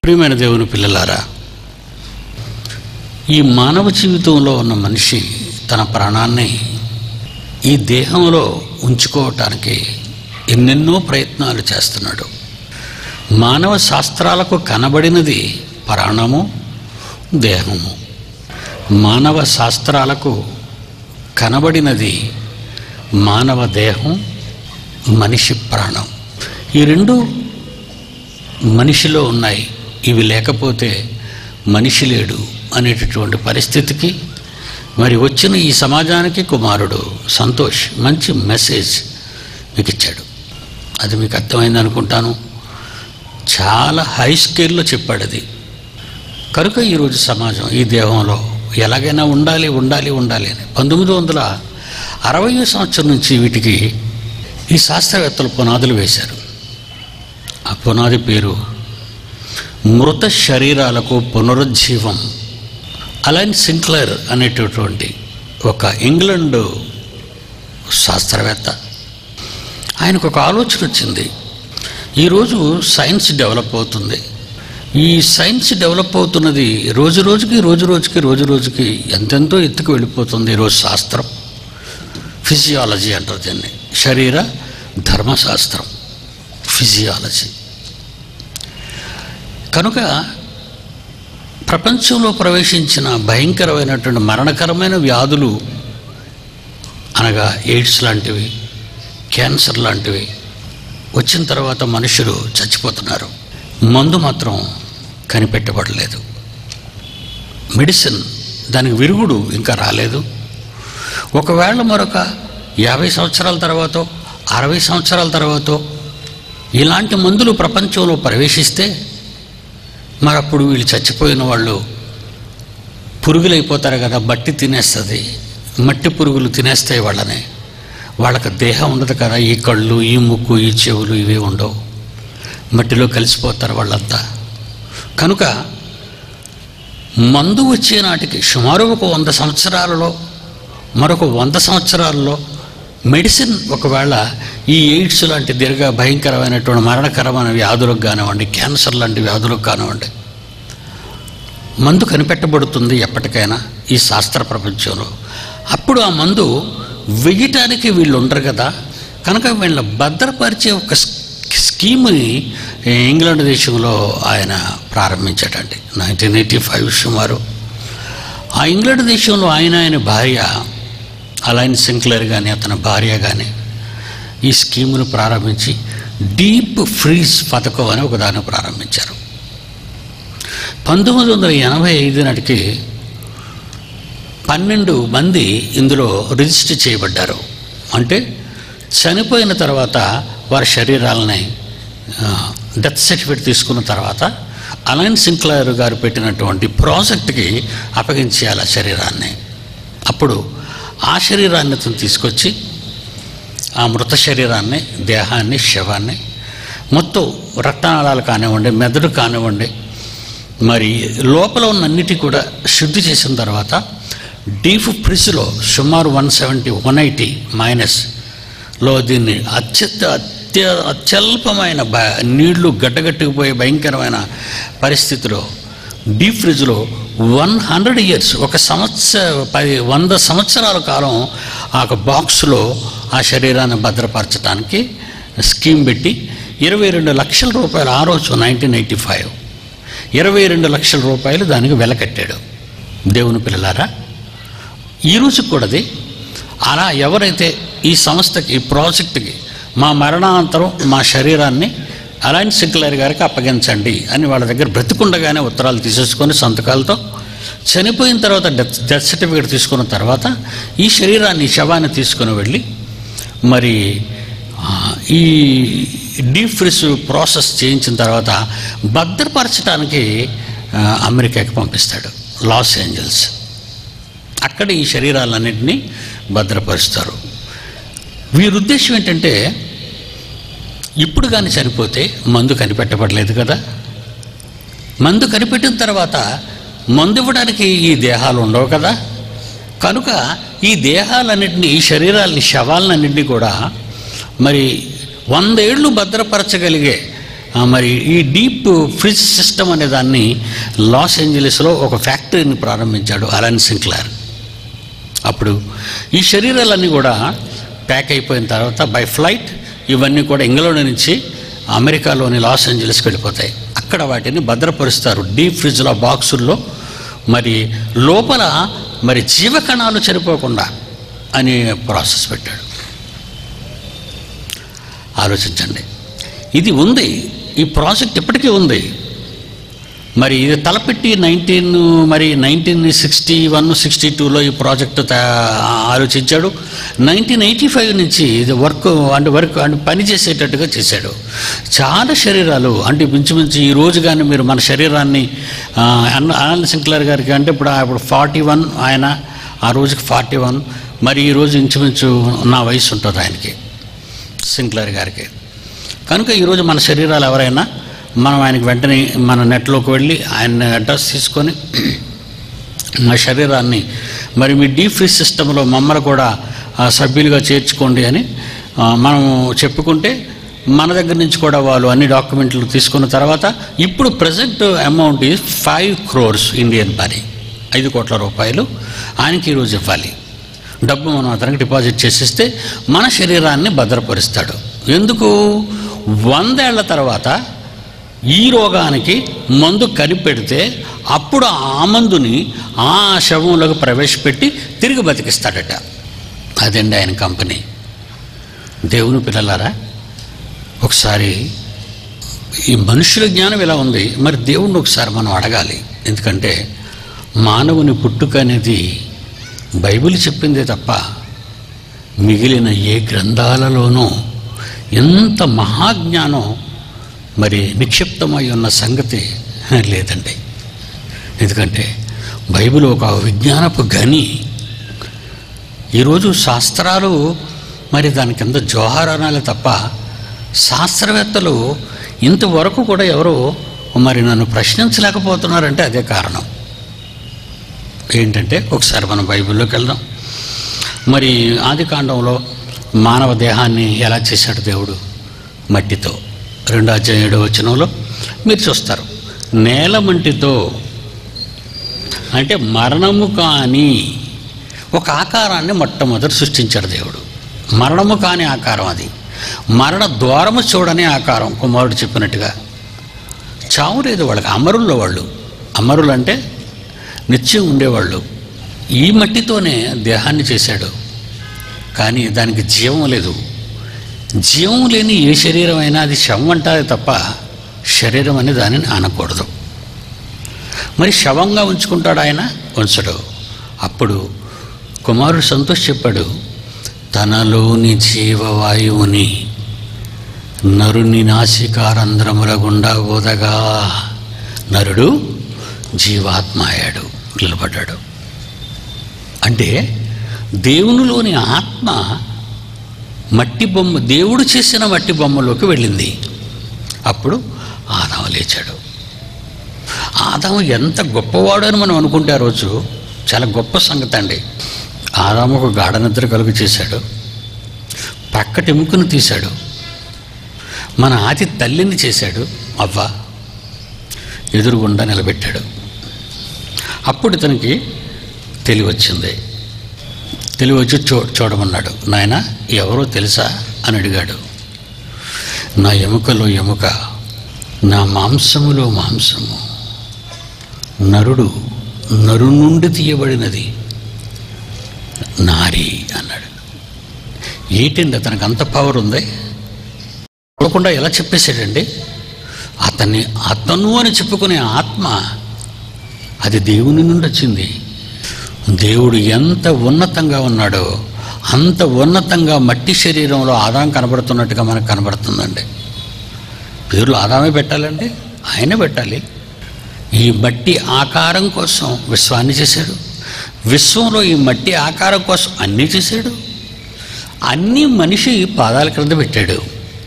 ప్రియమైన దేవుని పిల్లలారా ఈ మానవ జీవితంలో ఉన్న మనిషి తన ప్రాణాన్ని ఈ దేహంలో ఉంచుకోవటానికి ఎన్నెన్నో ప్రయత్నాలు చేస్తున్నాడు మానవ శాస్త్రాలకు కనబడినది ప్రాణము దేహము మానవ శాస్త్రాలకు కనబడినది మానవ దేహం మనిషి ప్రాణం ఈ రెండు మనిషిలో ఉన్నాయి ఇవి లేకపోతే మనిషి లేడు అనేటటువంటి పరిస్థితికి మరి వచ్చిన ఈ సమాజానికి కుమారుడు సంతోష్ మంచి మెసేజ్ మీకు ఇచ్చాడు అది మీకు అర్థమైంది అనుకుంటాను చాలా హై స్కేల్లో చెప్పాడు అది కనుక ఈరోజు సమాజం ఈ దేహంలో ఎలాగైనా ఉండాలి ఉండాలి ఉండాలి అని పంతొమ్మిది వందల అరవై సంవత్సరం నుంచి వీటికి ఈ శాస్త్రవేత్తలు పునాదులు వేశారు ఆ పునాది పేరు మృత శరీరాలకు పునరుజ్జీవం అలైన్ సింక్లర్ అనేటటువంటి ఒక ఇంగ్లాండ్ శాస్త్రవేత్త ఆయనకు ఒక ఆలోచన వచ్చింది ఈరోజు సైన్స్ డెవలప్ అవుతుంది ఈ సైన్స్ డెవలప్ అవుతున్నది రోజు రోజుకి రోజు రోజుకి రోజు రోజుకి ఎంతెంతో ఎత్తుకు వెళ్ళిపోతుంది ఈరోజు శాస్త్రం ఫిజియాలజీ అంటారు దీన్ని శరీర ధర్మశాస్త్రం ఫిజియాలజీ కనుక ప్రపంచంలో ప్రవేశించిన భయంకరమైనటువంటి మరణకరమైన వ్యాధులు అనగా ఎయిడ్స్ లాంటివి క్యాన్సర్ లాంటివి వచ్చిన తర్వాత మనుషులు చచ్చిపోతున్నారు మందు మాత్రం కనిపెట్టబడలేదు మెడిసిన్ దానికి విరుగుడు ఇంకా రాలేదు ఒకవేళ మరొక యాభై సంవత్సరాల తర్వాత అరవై సంవత్సరాల తర్వాత ఇలాంటి మందులు ప్రపంచంలో ప్రవేశిస్తే మరి అప్పుడు వీళ్ళు చచ్చిపోయిన వాళ్ళు పురుగులైపోతారు కదా మట్టి తినేస్తుంది మట్టి పురుగులు తినేస్తాయి వాళ్ళని వాళ్ళకి దేహం ఉండదు కదా ఈ కళ్ళు ఈ ముక్కు ఈ చెవులు ఇవే ఉండవు మట్టిలో కలిసిపోతారు వాళ్ళంతా కనుక మందు వచ్చే నాటికి సుమారు ఒక వంద సంవత్సరాలలో మరొక వంద సంవత్సరాలలో మెడిసిన్ ఒకవేళ ఈ ఎయిడ్స్ లాంటి దీర్ఘ భయంకరమైనటువంటి మరణకరమైన వ్యాధులకు కానివ్వండి క్యాన్సర్ లాంటి వ్యాధులకు కానివ్వండి మందు కనిపెట్టబడుతుంది ఎప్పటికైనా ఈ శాస్త్ర ప్రపంచంలో అప్పుడు ఆ మందు వెయ్యటానికి వీళ్ళు ఉండరు కదా కనుక వీళ్ళ భద్రపరిచే ఒక స్కీమ్ని ఇంగ్లాండ్ దేశంలో ఆయన ప్రారంభించాడండి నైన్టీన్ ఎయిటీ ఫైవ్ సుమారు ఆ ఇంగ్లాండ్ దేశంలో ఆయన ఆయన భార్య అలైన్ సింక్లర్ కానీ అతని భార్య కానీ ఈ స్కీమును ప్రారంభించి డీప్ ఫ్రీజ్ పథకం అని ఒకదాన్ని ప్రారంభించారు పంతొమ్మిది వందల ఎనభై ఐదు నాటికి పన్నెండు మంది ఇందులో రిజిస్టర్ చేయబడ్డారు అంటే చనిపోయిన తర్వాత వారి శరీరాలని డెత్ సర్టిఫికేట్ తీసుకున్న తర్వాత అలైన్ సింక్లర్ గారు పెట్టినటువంటి ప్రాజెక్ట్కి అప్పగించేయాలి ఆ శరీరాన్ని అప్పుడు ఆ శరీరాన్ని అతను తీసుకొచ్చి ఆ మృత శరీరాన్ని దేహాన్ని శవాన్ని మొత్తం రక్తనాళాలు కానివ్వండి మెదడు కానివ్వండి మరి లోపల ఉన్న అన్నిటి కూడా శుద్ధి చేసిన తర్వాత డీప్ ఫ్రిడ్జ్లో సుమారు వన్ సెవెంటీ వన్ ఎయిటీ మైనస్లో దీన్ని అత్యంత అత్య అత్యల్పమైన బ నీళ్లు గడ్డగట్టుకుపోయే భయంకరమైన పరిస్థితిలో డీప్ ఫ్రిడ్జ్లో వన్ హండ్రెడ్ ఇయర్స్ ఒక సంవత్సర పది వంద సంవత్సరాల కాలం ఆ ఒక బాక్స్లో ఆ శరీరాన్ని భద్రపరచడానికి స్కీమ్ పెట్టి ఇరవై రెండు లక్షల రూపాయలు ఆ రోజు నైన్టీన్ ఎయిటీ ఫైవ్ ఇరవై రెండు లక్షల రూపాయలు దానికి వెల కట్టాడు దేవుని పిల్లలారా ఈ రోజు కూడాది అలా ఎవరైతే ఈ సంస్థకి ఈ ప్రాజెక్ట్కి మా మరణానంతరం మా శరీరాన్ని అలైన్ సింక్లర్ గారికి అప్పగించండి అని వాళ్ళ దగ్గర బ్రతికుండగానే ఉత్తరాలు తీసేసుకొని సంతకాలతో చనిపోయిన తర్వాత డెత్ డెత్ సర్టిఫికేట్ తీసుకున్న తర్వాత ఈ శరీరాన్ని ఈ శవాన్ని తీసుకుని వెళ్ళి మరి ఆ, ఈ డీప్ ఫ్రిజ్ ప్రాసెస్ చేయించిన తర్వాత భద్రపరచడానికి ఆ, అమెరికాకి పంపిస్తాడు లాస్ ఏంజల్స్ అక్కడ ఈ శరీరాలన్నింటినీ భద్రపరుస్తారు వీరి ఉద్దేశం ఏంటంటే ఇప్పుడు కానీ చనిపోతే మందు కనిపెట్టబడలేదు కదా మందు కనిపెట్టిన తర్వాత మందు ఇవ్వడానికి ఈ దేహాలు ఉండవు కదా కనుక ఈ దేహాలన్నింటినీ ఈ శరీరాలని శవాలన్నింటినీ కూడా మరి వందేళ్ళు భద్రపరచగలిగే ఆ, మరి ఈ డీప్ ఫ్రిడ్జ్ సిస్టమ్ అనే దాన్ని లాస్ ఏంజలీస్లో ఒక ఫ్యాక్టరీని ప్రారంభించాడు అలన్ సింక్లార్ అప్పుడు ఈ శరీరాలన్నీ కూడా ప్యాక్ అయిపోయిన తర్వాత బై ఫ్లైట్ ఇవన్నీ కూడా ఇంగ్లాండ్ నుంచి అమెరికాలోని లాస్ ఏంజలస్కి వెళ్ళిపోతాయి అక్కడ వాటిని భద్రపరుస్తారు డీప్ ఫ్రిడ్జ్లో బాక్సుల్లో మరి లోపల మరి జీవకణాలు చనిపోకుండా అనే ప్రాసెస్ పెట్టాడు ఆలోచించండి ఇది ఉంది ఈ ప్రాజెక్ట్ ఇప్పటికీ ఉంది మరి ఇది తలపెట్టి నైన్టీన్ మరి నైన్టీన్ సిక్స్టీ వన్ సిక్స్టీ టూలో ఈ ప్రాజెక్టు తా- ఆలోచించాడు నైన్టీన్ ఎయిటీ ఫైవ్ నుంచి ఇది వర్క్ అంటే వర్క్ అంటే పని చేసేటట్టుగా చేశాడు చాలా శరీరాలు అంటే మించుమించు ఈ రోజు కానీ మీరు మన శరీరాన్ని ఆ, అన్న ఆనంద్ సింక్లర్ గారికి అంటే ఇప్పుడు ఆ- ఇప్పుడు ఫార్టీ వన్ ఆయన ఆ రోజుకి ఫార్టీ వన్ మరి ఈ రోజు ఇంచుమించు నా వయసు ఉంటుంది ఆయనకి సింక్లర్ గారికి కనుక ఈరోజు మన శరీరాలు ఎవరైనా మనం ఆయనకి వెంటనే మన నెట్లోకి వెళ్ళి ఆయన అడ్రస్ తీసుకొని మా శరీరాన్ని మరి మీ డీప్ ఫ్రీజ్ సిస్టంలో మమ్మల్ని కూడా ఆ, సభ్యులుగా చేర్చుకోండి అని ఆ, మనం చెప్పుకుంటే మన దగ్గర నుంచి కూడా వాళ్ళు అన్ని డాక్యుమెంట్లు తీసుకున్న తర్వాత ఇప్పుడు present amount is five crores Indian money ఐదు కోట్ల రూపాయలు ఆయనకి ఈరోజు ఇవ్వాలి డబ్బు మనం అతనికి డిపాజిట్ చేసిస్తే మన శరీరాన్ని భద్రపరుస్తాడు ఎందుకు వందేళ్ల తర్వాత ఈ రోగానికి మందు కనిపెడితే అప్పుడు ఆ మందుని ఆ శవంలోకి ప్రవేశపెట్టి తిరిగి బతికిస్తాడట అదండి ఆయన కంపెనీ దేవుని పిల్లలారా ఒకసారి ఈ మనుషుల జ్ఞానం ఇలా ఉంది మరి దేవుణ్ణి ఒకసారి మనం అడగాలి ఎందుకంటే మానవుని పుట్టుక అనేది బైబిల్ చెప్పిందే తప్ప మిగిలిన ఏ గ్రంథాలలోనూ ఎంత మహాజ్ఞానం మరి నిక్షిప్తమై ఉన్న సంగతి లేదండి ఎందుకంటే బైబిల్ ఒక విజ్ఞానపు గని ఈరోజు శాస్త్రాలు మరి దాని కింద జోహార్ అనాలి తప్ప శాస్త్రవేత్తలు ఇంతవరకు కూడా ఎవరు మరి నన్ను ప్రశ్నించలేకపోతున్నారంటే అదే కారణం ఏంటంటే ఒకసారి మనం బైబిల్లోకి వెళ్దాం మరి ఆది కాండంలో మానవ దేహాన్ని ఎలా చేశాడు దేవుడు మట్టితో రెండో అధ్యాయం ఏడో వచనంలో మీరు చూస్తారు నేల మంటితో అంటే మరణము కాని ఒక ఆకారాన్ని మొట్టమొదటి సృష్టించాడు దేవుడు మరణము కాని ఆకారం అది మరణ ద్వారము చూడని ఆకారం కుమారుడు చెప్పినట్టుగా చావు లేదు వాళ్ళకి అమరుల్లో వాళ్ళు అమరులు అంటే నిత్యం ఉండేవాళ్ళు ఈ మట్టితోనే దేహాన్ని చేశాడు కానీ దానికి జీవం లేదు జీవం లేని ఏ శరీరం అయినా అది శవం అంటారే తప్ప శరీరం అని దానిని అనకూడదు మరి శవంగా ఉంచుకుంటాడు ఆయన ఉంచడు అప్పుడు కుమారుడు సంతోష్ చెప్పాడు తనలోని జీవవాయువుని నరుని నాసికారంధ్రముల గుండా ఊదగా నరుడు జీవాత్మ అయ్యాడు నిలబడ్డాడు అంటే దేవునిలోని ఆత్మ మట్టి బొమ్మ దేవుడు చేసిన మట్టి బొమ్మలోకి వెళ్ళింది అప్పుడు ఆదాము లేచాడు ఆదాము ఎంత గొప్పవాడు అని మనం అనుకుంటే ఆ రోజు చాలా గొప్ప సంగతి అండి ఆదాము ఒక గాఢ నిద్ర కలుగు చేశాడు పక్కటి ఎముకను తీశాడు మన ఆతి తల్లిని చేశాడు అవ్వ ఎదురుగుండా నిలబెట్టాడు అప్పుడు ఇతనికి తెలివి వచ్చింది తెలివి వచ్చి చూ చూడమన్నాడు నాయన ఎవరో తెలుసా అని అడిగాడు నా ఎముకలో ఎముక నా మాంసములో మాంసము నరుడు నరు నుండి తీయబడినది నారి అన్నాడు ఏంటండి అతనికి అంత పవర్ ఉంది చూడకుండా ఎలా చెప్పేశాడండి అతన్ని అతను అని చెప్పుకునే ఆత్మ అది దేవుని నుండి వచ్చింది దేవుడు ఎంత ఉన్నతంగా ఉన్నాడో అంత ఉన్నతంగా మట్టి శరీరంలో ఆదాం కనబడుతున్నట్టుగా మనకు కనబడుతుందండి పేర్లు ఆదామే పెట్టాలండి ఆయనే పెట్టాలి ఈ మట్టి ఆకారం కోసం విశ్వాన్ని చేశాడు విశ్వంలో ఈ మట్టి ఆకారం కోసం అన్నీ చేశాడు అన్నీ మనిషి పాదాల క్రింద పెట్టాడు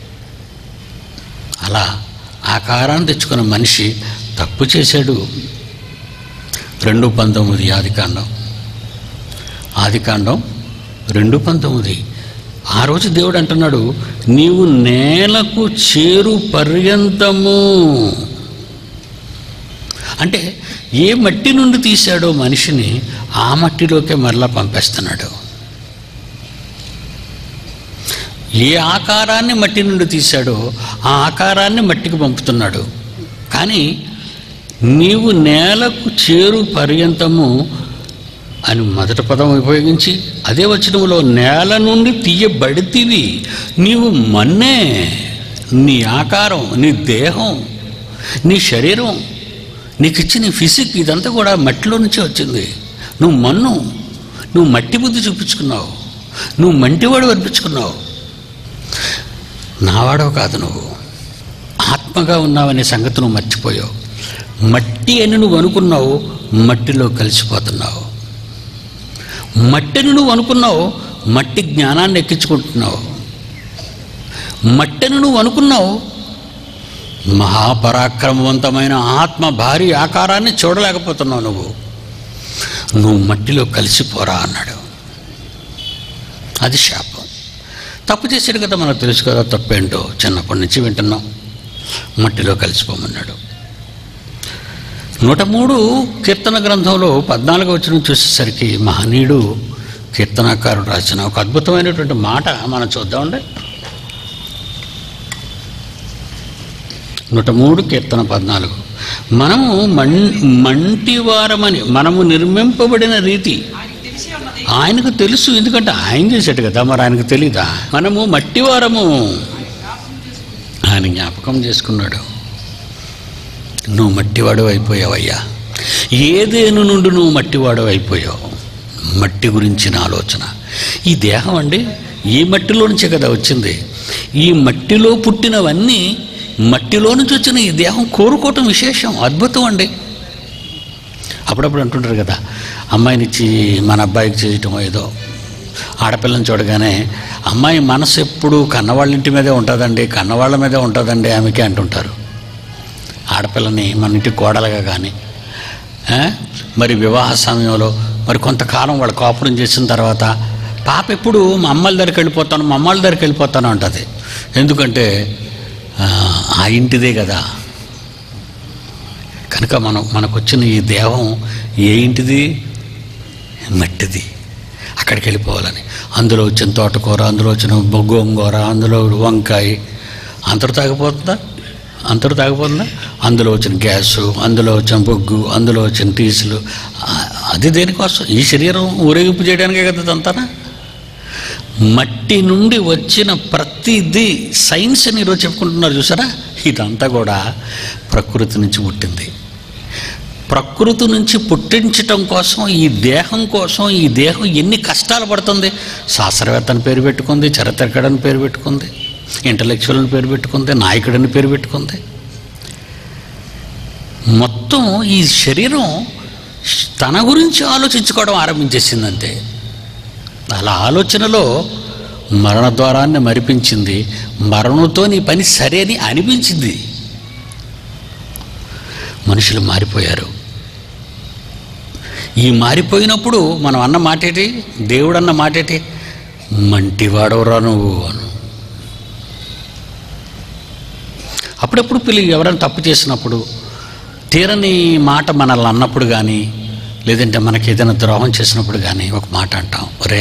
అలా ఆకారాన్ని తెచ్చుకున్న మనిషి తప్పు చేశాడు రెండు పంతొమ్మిది ఆదికాండం ఆదికాండం రెండు పంతొమ్మిది ఆ రోజు దేవుడు అంటున్నాడు నీవు నేలకు చేరు పర్యంతము అంటే ఏ మట్టి నుండి తీశాడో మనిషిని ఆ మట్టిలోకే మరలా పంపేస్తున్నాడు ఏ ఆకారాన్ని మట్టి నుండి తీశాడో ఆ ఆకారాన్ని మట్టికి పంపుతున్నాడు కానీ నీవు నేలకు చేరు పర్యంతము అని మొదటి పదం ఉపయోగించి అదే వచనంలో నేల నుండి తీయబడితివి నీవు మన్నే నీ ఆకారం నీ దేహం నీ శరీరం నీకు ఇచ్చిన ఫిజిక్ ఇదంతా కూడా మట్టిలో నుంచే వచ్చింది నువ్వు మన్ను నువ్వు మట్టి బుద్ధి చూపించుకున్నావు నువ్వు మంటివాడు అనిపించుకున్నావు నావాడో కాదు నువ్వు ఆత్మగా ఉన్నావనే సంగతి నువ్వు మర్చిపోయావు మట్టి అని నువ్వు అనుకున్నావు మట్టిలో కలిసిపోతున్నావు మట్టిని నువ్వు అనుకున్నావు మట్టి జ్ఞానాన్ని ఎక్కించుకుంటున్నావు మట్టిని నువ్వు అనుకున్నావు మహాపరాక్రమవంతమైన ఆత్మ భారీ ఆకారాన్ని చూడలేకపోతున్నావు నువ్వు నువ్వు మట్టిలో కలిసిపోరా అన్నాడు అది శాపం తప్పు చేశాడు కదా మనకు తెలుసు కదా తప్పేంటో చిన్నప్పటి నుంచి వింటున్నాం మట్టిలో కలిసిపోమన్నాడు నూట మూడు కీర్తన గ్రంథంలో పద్నాలుగు వచ్చిన చూసేసరికి మహనీయుడు కీర్తనాకారుడు రాసిన ఒక అద్భుతమైనటువంటి మాట మనం చూద్దామండి నూట మూడు కీర్తన పద్నాలుగు మనము మం మంటివారమని మనము నిర్మింపబడిన రీతి ఆయనకు తెలిసి ఉన్నది ఆయనకు తెలుసు ఎందుకంటే ఆయన చేశాడు కదా మరి ఆయనకు తెలీదా మనము మట్టివారము ఆయన జ్ఞాపకం చేసుకున్నాడు నువ్వు మట్టివాడు అయిపోయావయ్యా ఏదేను నుండి నువ్వు మట్టివాడు అయిపోయావు మట్టి గురించిన ఆలోచన ఈ దేహం అండి ఈ మట్టిలో నుంచే కదా వచ్చింది ఈ మట్టిలో పుట్టినవన్నీ మట్టిలో నుంచి వచ్చిన ఈ దేహం కోరుకోవటం విశేషం అద్భుతం అండి అప్పుడప్పుడు అంటుంటారు కదా అమ్మాయినిచ్చి మన అబ్బాయికి చేయటం ఏదో ఆడపిల్లని చూడగానే అమ్మాయి మనసు ఎప్పుడు కన్నవాళ్ళ ఇంటి మీదే ఉంటుందండి కన్నవాళ్ళ మీదే ఉంటుందండి ఆమెకి అంటుంటారు ఆడపిల్లని మన ఇంటి కోడలుగా కానీ ఆ? మరి వివాహ సమయంలో మరి కొంతకాలం వాళ్ళు కాపురం చేసిన తర్వాత పాప ఎప్పుడు మా అమ్మల దగ్గరికి వెళ్ళిపోతాను మా అమ్మల దగ్గరికి వెళ్ళిపోతాను అంటది ఎందుకంటే ఆ, ఆ ఇంటిదే కదా కనుక మనం మనకు వచ్చిన ఈ దేహం ఏ ఇంటిది మట్టిది అక్కడికి వెళ్ళిపోవాలని అందులో వచ్చిన తోటకూర అందులో వచ్చిన గోంగూర అందులో వంకాయ అంతరు తాగిపోతుందా అంతరు తాగిపోతుందా అందులో వచ్చిన గ్యాసు అందులో వచ్చిన బొగ్గు అందులో వచ్చిన టీసులు ఆ- అది దేనికోసం ఈ శరీరం ఊరేగింపు చేయడానికే కదా ఇదంతానా మట్టి నుండి వచ్చిన ప్రతిదీ సైన్స్ అని ఈరోజు చెప్పుకుంటున్నారు చూసారా ఇదంతా కూడా ప్రకృతి నుంచి పుట్టింది ప్రకృతి నుంచి పుట్టించటం కోసం ఈ దేహం కోసం ఈ దేహం ఎన్ని కష్టాలు పడుతుంది శాస్త్రవేత్తని పేరు పెట్టుకుంది చరిత్రకాడని పేరు పెట్టుకుంది ఇంటలెక్చువల్ అని పేరు పెట్టుకుంది నాయకుడని పేరు పెట్టుకుంది మొత్తం ఈ శరీరం తన గురించి ఆలోచించుకోవడం ఆరంభించేసిందంతే అలా ఆలోచనలో మరణ ద్వారాన్ని మరిపించింది మరణంతో నీ పని సరే అని అనిపించింది మనుషులు మారిపోయారు ఈ మారిపోయినప్పుడు మనం అన్న మాటేటి దేవుడు అన్న మాటేటి మంటివాడవరా నువ్వు అను అప్పుడప్పుడు పిల్లి ఎవరైనా తప్పు చేసినప్పుడు తీరని మాట మనల్ని అన్నప్పుడు కానీ లేదంటే మనకి ఏదైనా ద్రోహం చేసినప్పుడు కానీ ఒక మాట అంటాం రే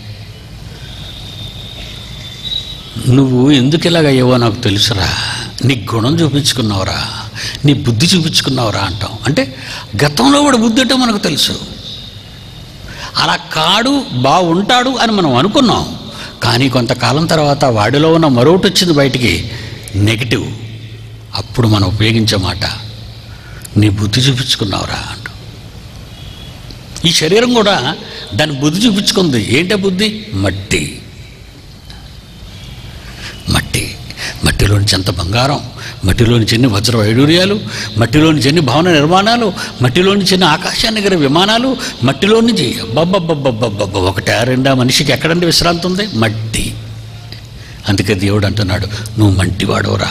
నువ్వు ఎందుకు ఇలాగ అయ్యావో నాకు తెలుసురా నీ గుణం చూపించుకున్నావురా నీ బుద్ధి చూపించుకున్నావురా అంటాం అంటే గతంలో వాడు బుద్ధి అంటే మనకు తెలుసు అలా కాడు బాగుంటాడు అని మనం అనుకున్నాం కానీ కొంతకాలం తర్వాత వాడిలో ఉన్న మరొకటి వచ్చింది బయటికి నెగిటివ్ అప్పుడు మనం ఉపయోగించే మాట నీ బుద్ధి చూపించుకున్నావురా అంటాం ఈ శరీరం కూడా దాని బుద్ధి చూపించుకుంది ఏంటే బుద్ధి మట్టి మట్టి మట్టిలోంచి ఎంత బంగారం మట్టిలోని చిన్ని వజ్ర వైడూర్యాలు మట్టిలోని చిన్ని భవన నిర్మాణాలు మట్టిలోని చిన్న ఆకాశాన్ని ఎగిరే విమానాలు మట్టిలో నుంచి అబ్బబ్బబ్బబ్బబ్బబ్బ ఒకటా రెండా మనిషికి ఎక్కడండి విశ్రాంతి ఉంది మట్టి అందుకే దేవుడు అంటున్నాడు నువ్వు మంటివాడవరా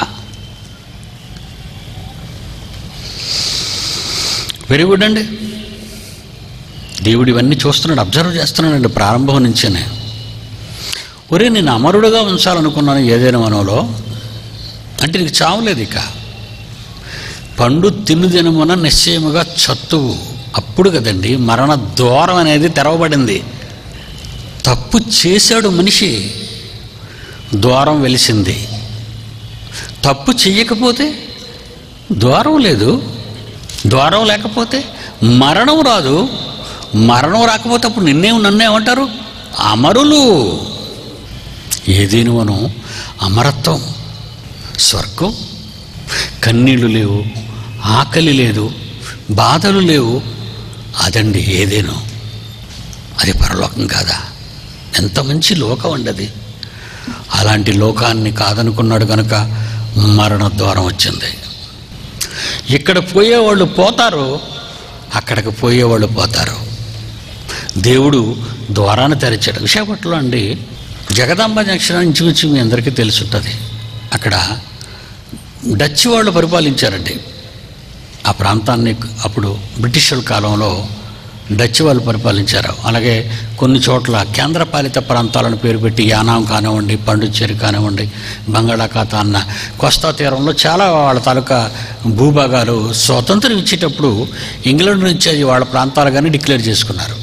వెరీ గుడ్ అండి దేవుడు ఇవన్నీ చూస్తున్నాడు అబ్జర్వ్ చేస్తున్నాడండి ప్రారంభం నుంచేనే ఒరే నేను అమరుడుగా ఉంచాలనుకున్నాను ఏదైనా మనలో అంటే నీకు చావలేదు ఇక పండు తిను దినమున నిశ్చయముగా చత్తువు అప్పుడు కదండి మరణ ద్వారం అనేది తెరవబడింది తప్పు చేశాడు మనిషి ద్వారం వెలిసింది తప్పు చెయ్యకపోతే ద్వారం లేదు ద్వారం లేకపోతే మరణం రాదు మరణం రాకపోతే అప్పుడు నిన్నేం నన్నేమంటారు అమరులు ఏదేను మనం అమరత్వం స్వర్గం కన్నీళ్ళు లేవు ఆకలి లేదు బాధలు లేవు అదండి ఏదేనో అది పరలోకం కాదా ఎంత మంచి లోకం అండి అది అలాంటి లోకాన్ని కాదనుకున్నాడు కనుక మరణ ద్వారం వచ్చింది ఇక్కడ పోయేవాళ్ళు పోతారు అక్కడికి పోయేవాళ్ళు పోతారు దేవుడు ద్వారాన్ని తెరిచాడు విశాఖపట్నంలో అండి జగదాంబ జంక్షన్ ఇంచుమించు మీ అందరికీ తెలుసుంటుంది అక్కడ డచ్ వాళ్ళు పరిపాలించారండి ఆ ప్రాంతాన్ని అప్పుడు బ్రిటిష్ వాళ్ళ కాలంలో డచ్ వాళ్ళు పరిపాలించారు అలాగే కొన్ని చోట్ల కేంద్రపాలిత ప్రాంతాలను పేరు పెట్టి యానాం కానివ్వండి పాండుచ్చేరి కానివ్వండి బంగాళాఖాత అన్న కోస్తా తీరంలో చాలా వాళ్ళ తాలూకా భూభాగాలు స్వతంత్రం ఇచ్చేటప్పుడు ఇంగ్లాండ్ నుంచి అది వాళ్ళ ప్రాంతాలుగానే డిక్లేర్ చేసుకున్నారు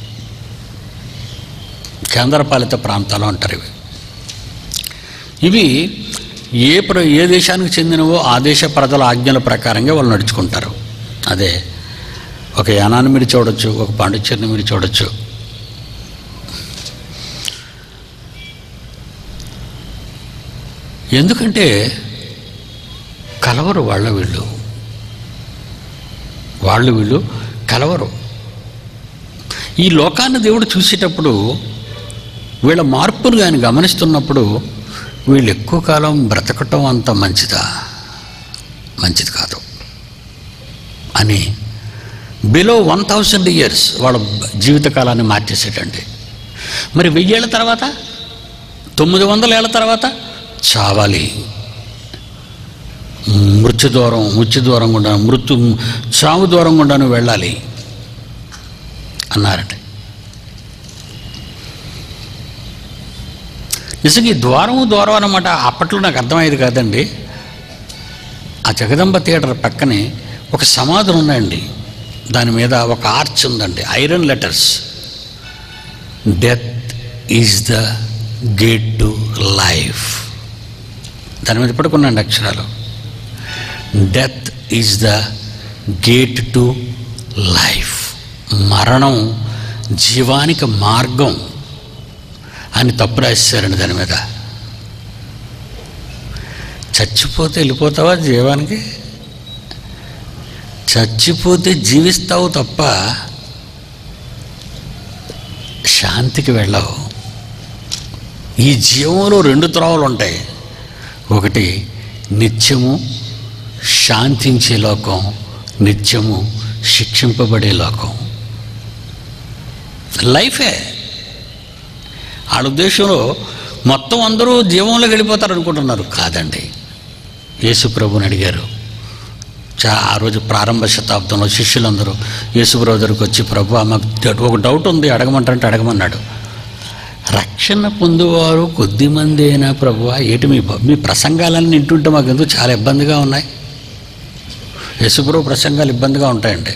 కేంద్రపాలిత ప్రాంతాలు అంటారు ఇవి ఇవి ఏ ప్ర ఏ దేశానికి చెందినవో ఆ దేశ ప్రజల ఆజ్ఞల ప్రకారంగా వాళ్ళు నడుచుకుంటారు అదే ఒక యానాన్ని మీరు చూడొచ్చు ఒక పాండిచ్చేరిని మీరు చూడొచ్చు ఎందుకంటే కలవరు వాళ్ళ వీళ్ళు వాళ్ళు వీళ్ళు కలవరు ఈ లోకాన్ని దేవుడు చూసేటప్పుడు వీళ్ళ మార్పును ఆయన గమనిస్తున్నప్పుడు వీళ్ళు ఎక్కువ కాలం బ్రతకటం అంత మంచిదా మంచిది కాదు అని బిలో వన్ థౌజండ్ ఇయర్స్ వాళ్ళ జీవితకాలాన్ని మార్చేసేటండి మరి వెయ్యేళ్ళ తర్వాత తొమ్మిది వందల ఏళ్ళ తర్వాత చావాలి మృత్యు దూరం మృత్యు దూరం గుండా మృత్యు చావు దూరం గుండాను వెళ్ళాలి అన్నారట నిజంగా ఈ ద్వారము ద్వారం అన్నమాట అప్పట్లో నాకు అర్థమయ్యేది కాదండి ఆ జగదంబ థియేటర్ పక్కనే ఒక సమాధులు ఉన్నాయండి దాని మీద ఒక ఆర్చ్ ఉందండి iron letters death is the gate to life దాని మీద ఇప్పటికున్నాండి అక్షరాలు death is the gate to life మరణం జీవానికి మార్గం అని తప్పు రాశారండి దాని మీద చచ్చిపోతే వెళ్ళిపోతావా జీవానికి చచ్చిపోతే జీవిస్తావు తప్ప శాంతికి వెళ్ళవు ఈ జీవంలో రెండు త్రోవలు ఉంటాయి ఒకటి నిత్యము శాంతించే లోకం నిత్యము శిక్షింపబడే లోకం లైఫే వాళ్ళ ఉద్దేశంలో మొత్తం అందరూ జీవంలోకి వెళ్ళిపోతారు అనుకుంటున్నారు కాదండి యేసు ప్రభుని అడిగారు చా ఆ రోజు ప్రారంభ శతాబ్దంలో శిష్యులందరూ యేసుప్రభు దగ్గరికి వచ్చి ప్రభు మాకు ఒక డౌట్ ఉంది అడగమంటారంటే అడగమన్నాడు రక్షణ పొందువారు కొద్దిమందేనా ప్రభు ఏటి మీ మీ ప్రసంగాలన్నీ వింటుంటే మాకు ఎందుకు చాలా ఇబ్బందిగా ఉన్నాయి యేసుప్రభు ప్రసంగాలు ఇబ్బందిగా ఉంటాయండి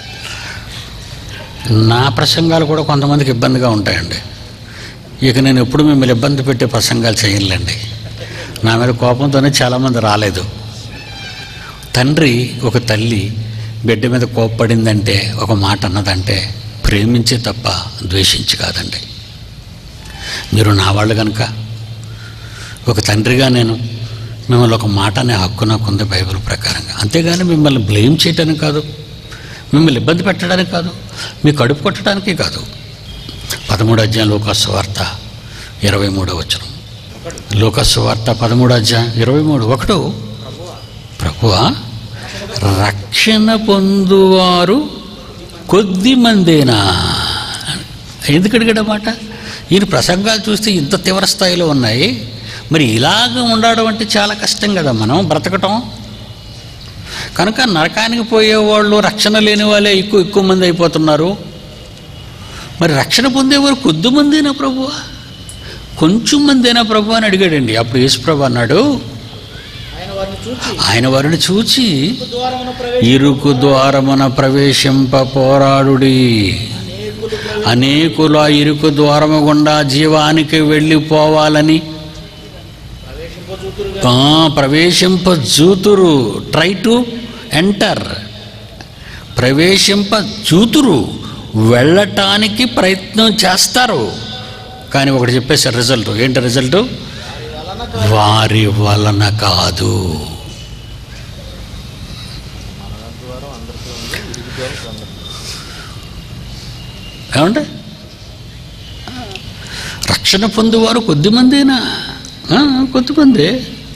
నా ప్రసంగాలు కూడా కొంతమందికి ఇబ్బందిగా ఉంటాయండి ఇక నేను ఎప్పుడు మిమ్మల్ని ఇబ్బంది పెట్టే ప్రసంగాలు చేయలేండి నా మీద కోపంతోనే చాలామంది రాలేదు తండ్రి ఒక తల్లి బిడ్డ మీద కోప్పడిందంటే ఒక మాట అన్నదంటే ప్రేమించే తప్ప ద్వేషించి కాదండి మీరు నా వాళ్ళు కనుక ఒక తండ్రిగా నేను మిమ్మల్ని ఒక మాట అనే హక్కు నాకు ఉంది బైబిల్ ప్రకారంగా అంతేగాని మిమ్మల్ని బ్లేమ్ చేయడానికి కాదు మిమ్మల్ని ఇబ్బంది పెట్టడానికి కాదు మీ కడుపు కొట్టడానికి కాదు పదమూడు అధ్యాయం లోకాసు వార్త ఇరవై మూడో వచనం లోకాసు వార్త పదమూడు అధ్యాయం ఇరవై మూడు ఒకడు ప్రభువా రక్షణ పొందువారు కొద్ది మందేనా ఎందుకు అడిగాడు మాట ఈయన ప్రసంగాలు చూస్తే ఇంత తీవ్ర స్థాయిలో ఉన్నాయి మరి ఇలాగ ఉండడం అంటే చాలా కష్టం కదా మనం బ్రతకటం కనుక నరకానికి పోయేవాళ్ళు రక్షణ లేని వాళ్ళే ఎక్కువ ఎక్కువ మంది అయిపోతున్నారు మరి రక్షణ పొందేవారు కొద్ది మందేనా ప్రభువా కొంచెం మందేనా ప్రభు అని అడిగాడండి అప్పుడు యేసు ప్రభు అన్నాడు ఆయన వారిని చూచి ఆయన వారిని చూచి ద్వారమున ప్రవేశ ఇరుకు ద్వారమున ప్రవేశింప పోరాడుడి అనేకులు ప్రవేశ అనేకుల ఇరుకు ద్వారము గుండా జీవానికి వెళ్ళిపోవాలని ప్రవేశింపజూతురుగా ఆ, ప్రవేశింప జూతురు ట్రై టు ఎంటర్ ప్రవేశింప జూతురు వెళ్ళటానికి ప్రయత్నం చేస్తారు కానీ ఒకటి చెప్పేసారు రిజల్ట్ ఏంటి రిజల్ట్ వలన వారి వలన కాదు ఏమంటే రక్షణ పొందువారు కొద్దిమందేనా ఆ, కొద్దిమందే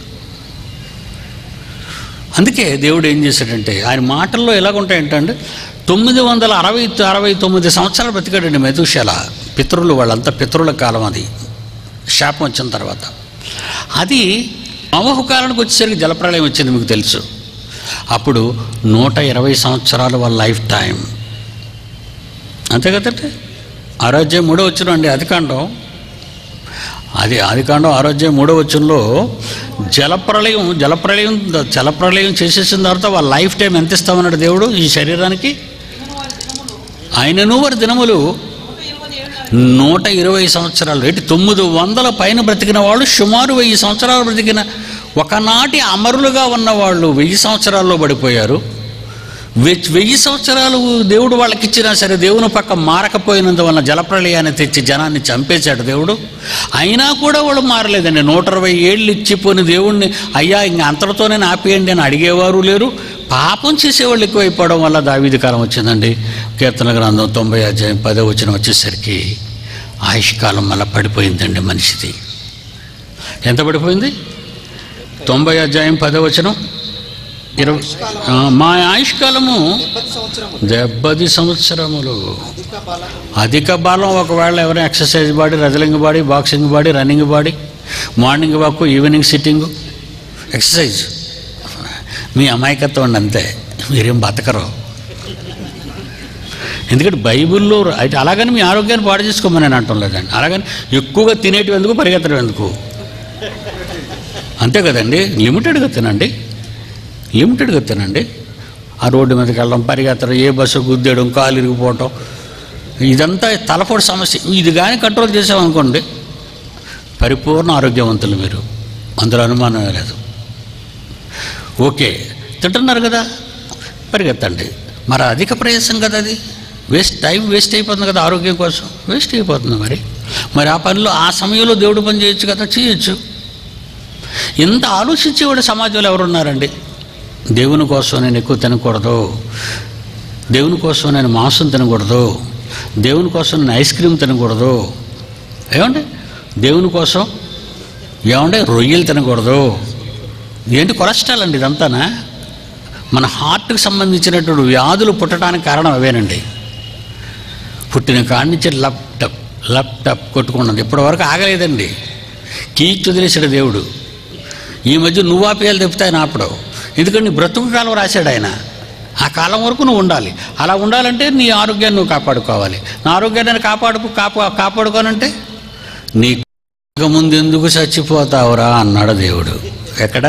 అందుకే దేవుడు ఏం చేశాడంటే ఆయన మాటల్లో ఎలాగుంటాయంటే తొమ్మిది వందల అరవై అరవై తొమ్మిది సంవత్సరాలు బ్రతికాడండి మెతుశాల పితరులు వాళ్ళంతా పితరుల కాలం అది శాపం వచ్చిన తర్వాత అది నోవహు కాలానికి వచ్చేసరికి జలప్రళయం వచ్చింది మీకు తెలుసు అప్పుడు నూట ఇరవై సంవత్సరాలు వాళ్ళ లైఫ్ టైం అంతే కదండి ఆరోగ్యం మూడో వచ్చిన అండి అధికాండం అది ఆదికాండం ఆరోగ్యం మూడో వచ్చంలో జలప్రళయం జలప్రళయం జలప్రళయం చేసేసిన తర్వాత వాళ్ళ లైఫ్ టైం ఎంత ఇస్తామన్నాడు దేవుడు ఈ శరీరానికి ఆయనను వారి దినములు నూట ఇరవై సంవత్సరాలు ఏంటి తొమ్మిది వందల పైన బ్రతికిన వాళ్ళు సుమారు వెయ్యి సంవత్సరాలు బ్రతికిన ఒకనాటి అమరులుగా ఉన్న వాళ్ళు వెయ్యి సంవత్సరాల్లో పడిపోయారు వె- వెయ్యి సంవత్సరాలు దేవుడు వాళ్ళకి ఇచ్చినా సరే దేవుని పక్క మారకపోయినందువల్ల జలప్రళయాన్ని తెచ్చి జనాన్ని చంపేశాడు దేవుడు అయినా కూడా వాళ్ళు మారలేదండి నూట ఇరవై ఏళ్ళు ఇచ్చిపోయిన దేవుణ్ణి అయ్యా ఇంక అంతటితోనే ఆపేయండి అని అడిగేవారు లేరు పాపం చేసేవాళ్ళు ఎక్కువైపోవడం వల్ల దావీది కాలం వచ్చిందండి కీర్తన గ్రంథం తొంభై అధ్యాయం పదో వచ్చిన వచ్చేసరికి ఆయుష్కాలం మళ్ళీ పడిపోయిందండి మనిషిది ఎంత పడిపోయింది తొంభై అధ్యాయం పదో వచనం ఇరవై ఆ, మా ఆయుష్కాలము డెబ్బై సంవత్సరము డెబ్బది సంవత్సరములు అధిక బలం అధిక బలం ఒకవేళ ఎవరైనా exercise body wrestling body boxing body running body morning walk evening sitting exercise మీ అమాయకత్వం అండి అంతే మీరేం బతకరు ఎందుకంటే బైబిల్లో అయితే అలాగని మీ ఆరోగ్యాన్ని పాడు చేసుకోమని నేను అంటాం లేదండి అలాగని ఎక్కువగా తినేటివి ఎందుకు పరిగెత్తడం ఎందుకు అంతే కదండి లిమిటెడ్గా తినండి లిమిటెడ్గా తినండి ఆ రోడ్డు మీదకి వెళ్ళడం పరిగెత్తడం ఏ బస్సు గుద్దేయడం కాలు ఇరిగిపోవటం ఇదంతా తలపోటు సమస్య ఇది కానీ కంట్రోల్ చేసామనుకోండి పరిపూర్ణ ఆరోగ్యవంతులు మీరు అందులో అనుమానమే లేదు ఓకే తింటున్నారు కదా పరిగెత్తండి మరి అధిక ప్రయాసం కదా అది వేస్ట్ టైం వేస్ట్ అయిపోతుంది కదా ఆరోగ్యం కోసం వేస్ట్ అయిపోతుంది మరి మరి ఆ పనిలో ఆ సమయంలో దేవుడు పని చేయొచ్చు కదా చేయొచ్చు ఇంత ఆలోచించేవాడు సమాజంలో ఎవరున్నారండి దేవుని కోసం నేను ఎక్కువ తినకూడదు దేవుని కోసం నేను మాంసం తినకూడదు దేవుని కోసం నేను ఐస్ క్రీమ్ తినకూడదు ఏమండి దేవుని కోసం ఏమంటే రొయ్యలు తినకూడదు ఏంటి కొలెస్ట్రాల్ అండి ఇదంతానా మన హార్ట్కి సంబంధించినటువంటి వ్యాధులు పుట్టడానికి కారణం అవేనండి పుట్టిన కాడి నుంచి లప్ టప్ లప్ టప్ కొట్టుకున్నది ఇప్పటివరకు ఆగలేదండి కీచు వదిలేశాడు దేవుడు ఈ మధ్య నువ్వు ఆపేయాలి తెప్పుతాయి నాపడు ఎందుకంటే నీ బ్రతుకు కాలం రాశాడు ఆయన ఆ కాలం వరకు నువ్వు ఉండాలి అలా ఉండాలంటే నీ ఆరోగ్యాన్ని నువ్వు కాపాడుకోవాలి నా ఆరోగ్యాన్ని కాపాడుకు కాపా కాపాడుకోనంటే నీ ముందు ఎందుకు చచ్చిపోతావురా అన్నాడు దేవుడు ఎక్కడ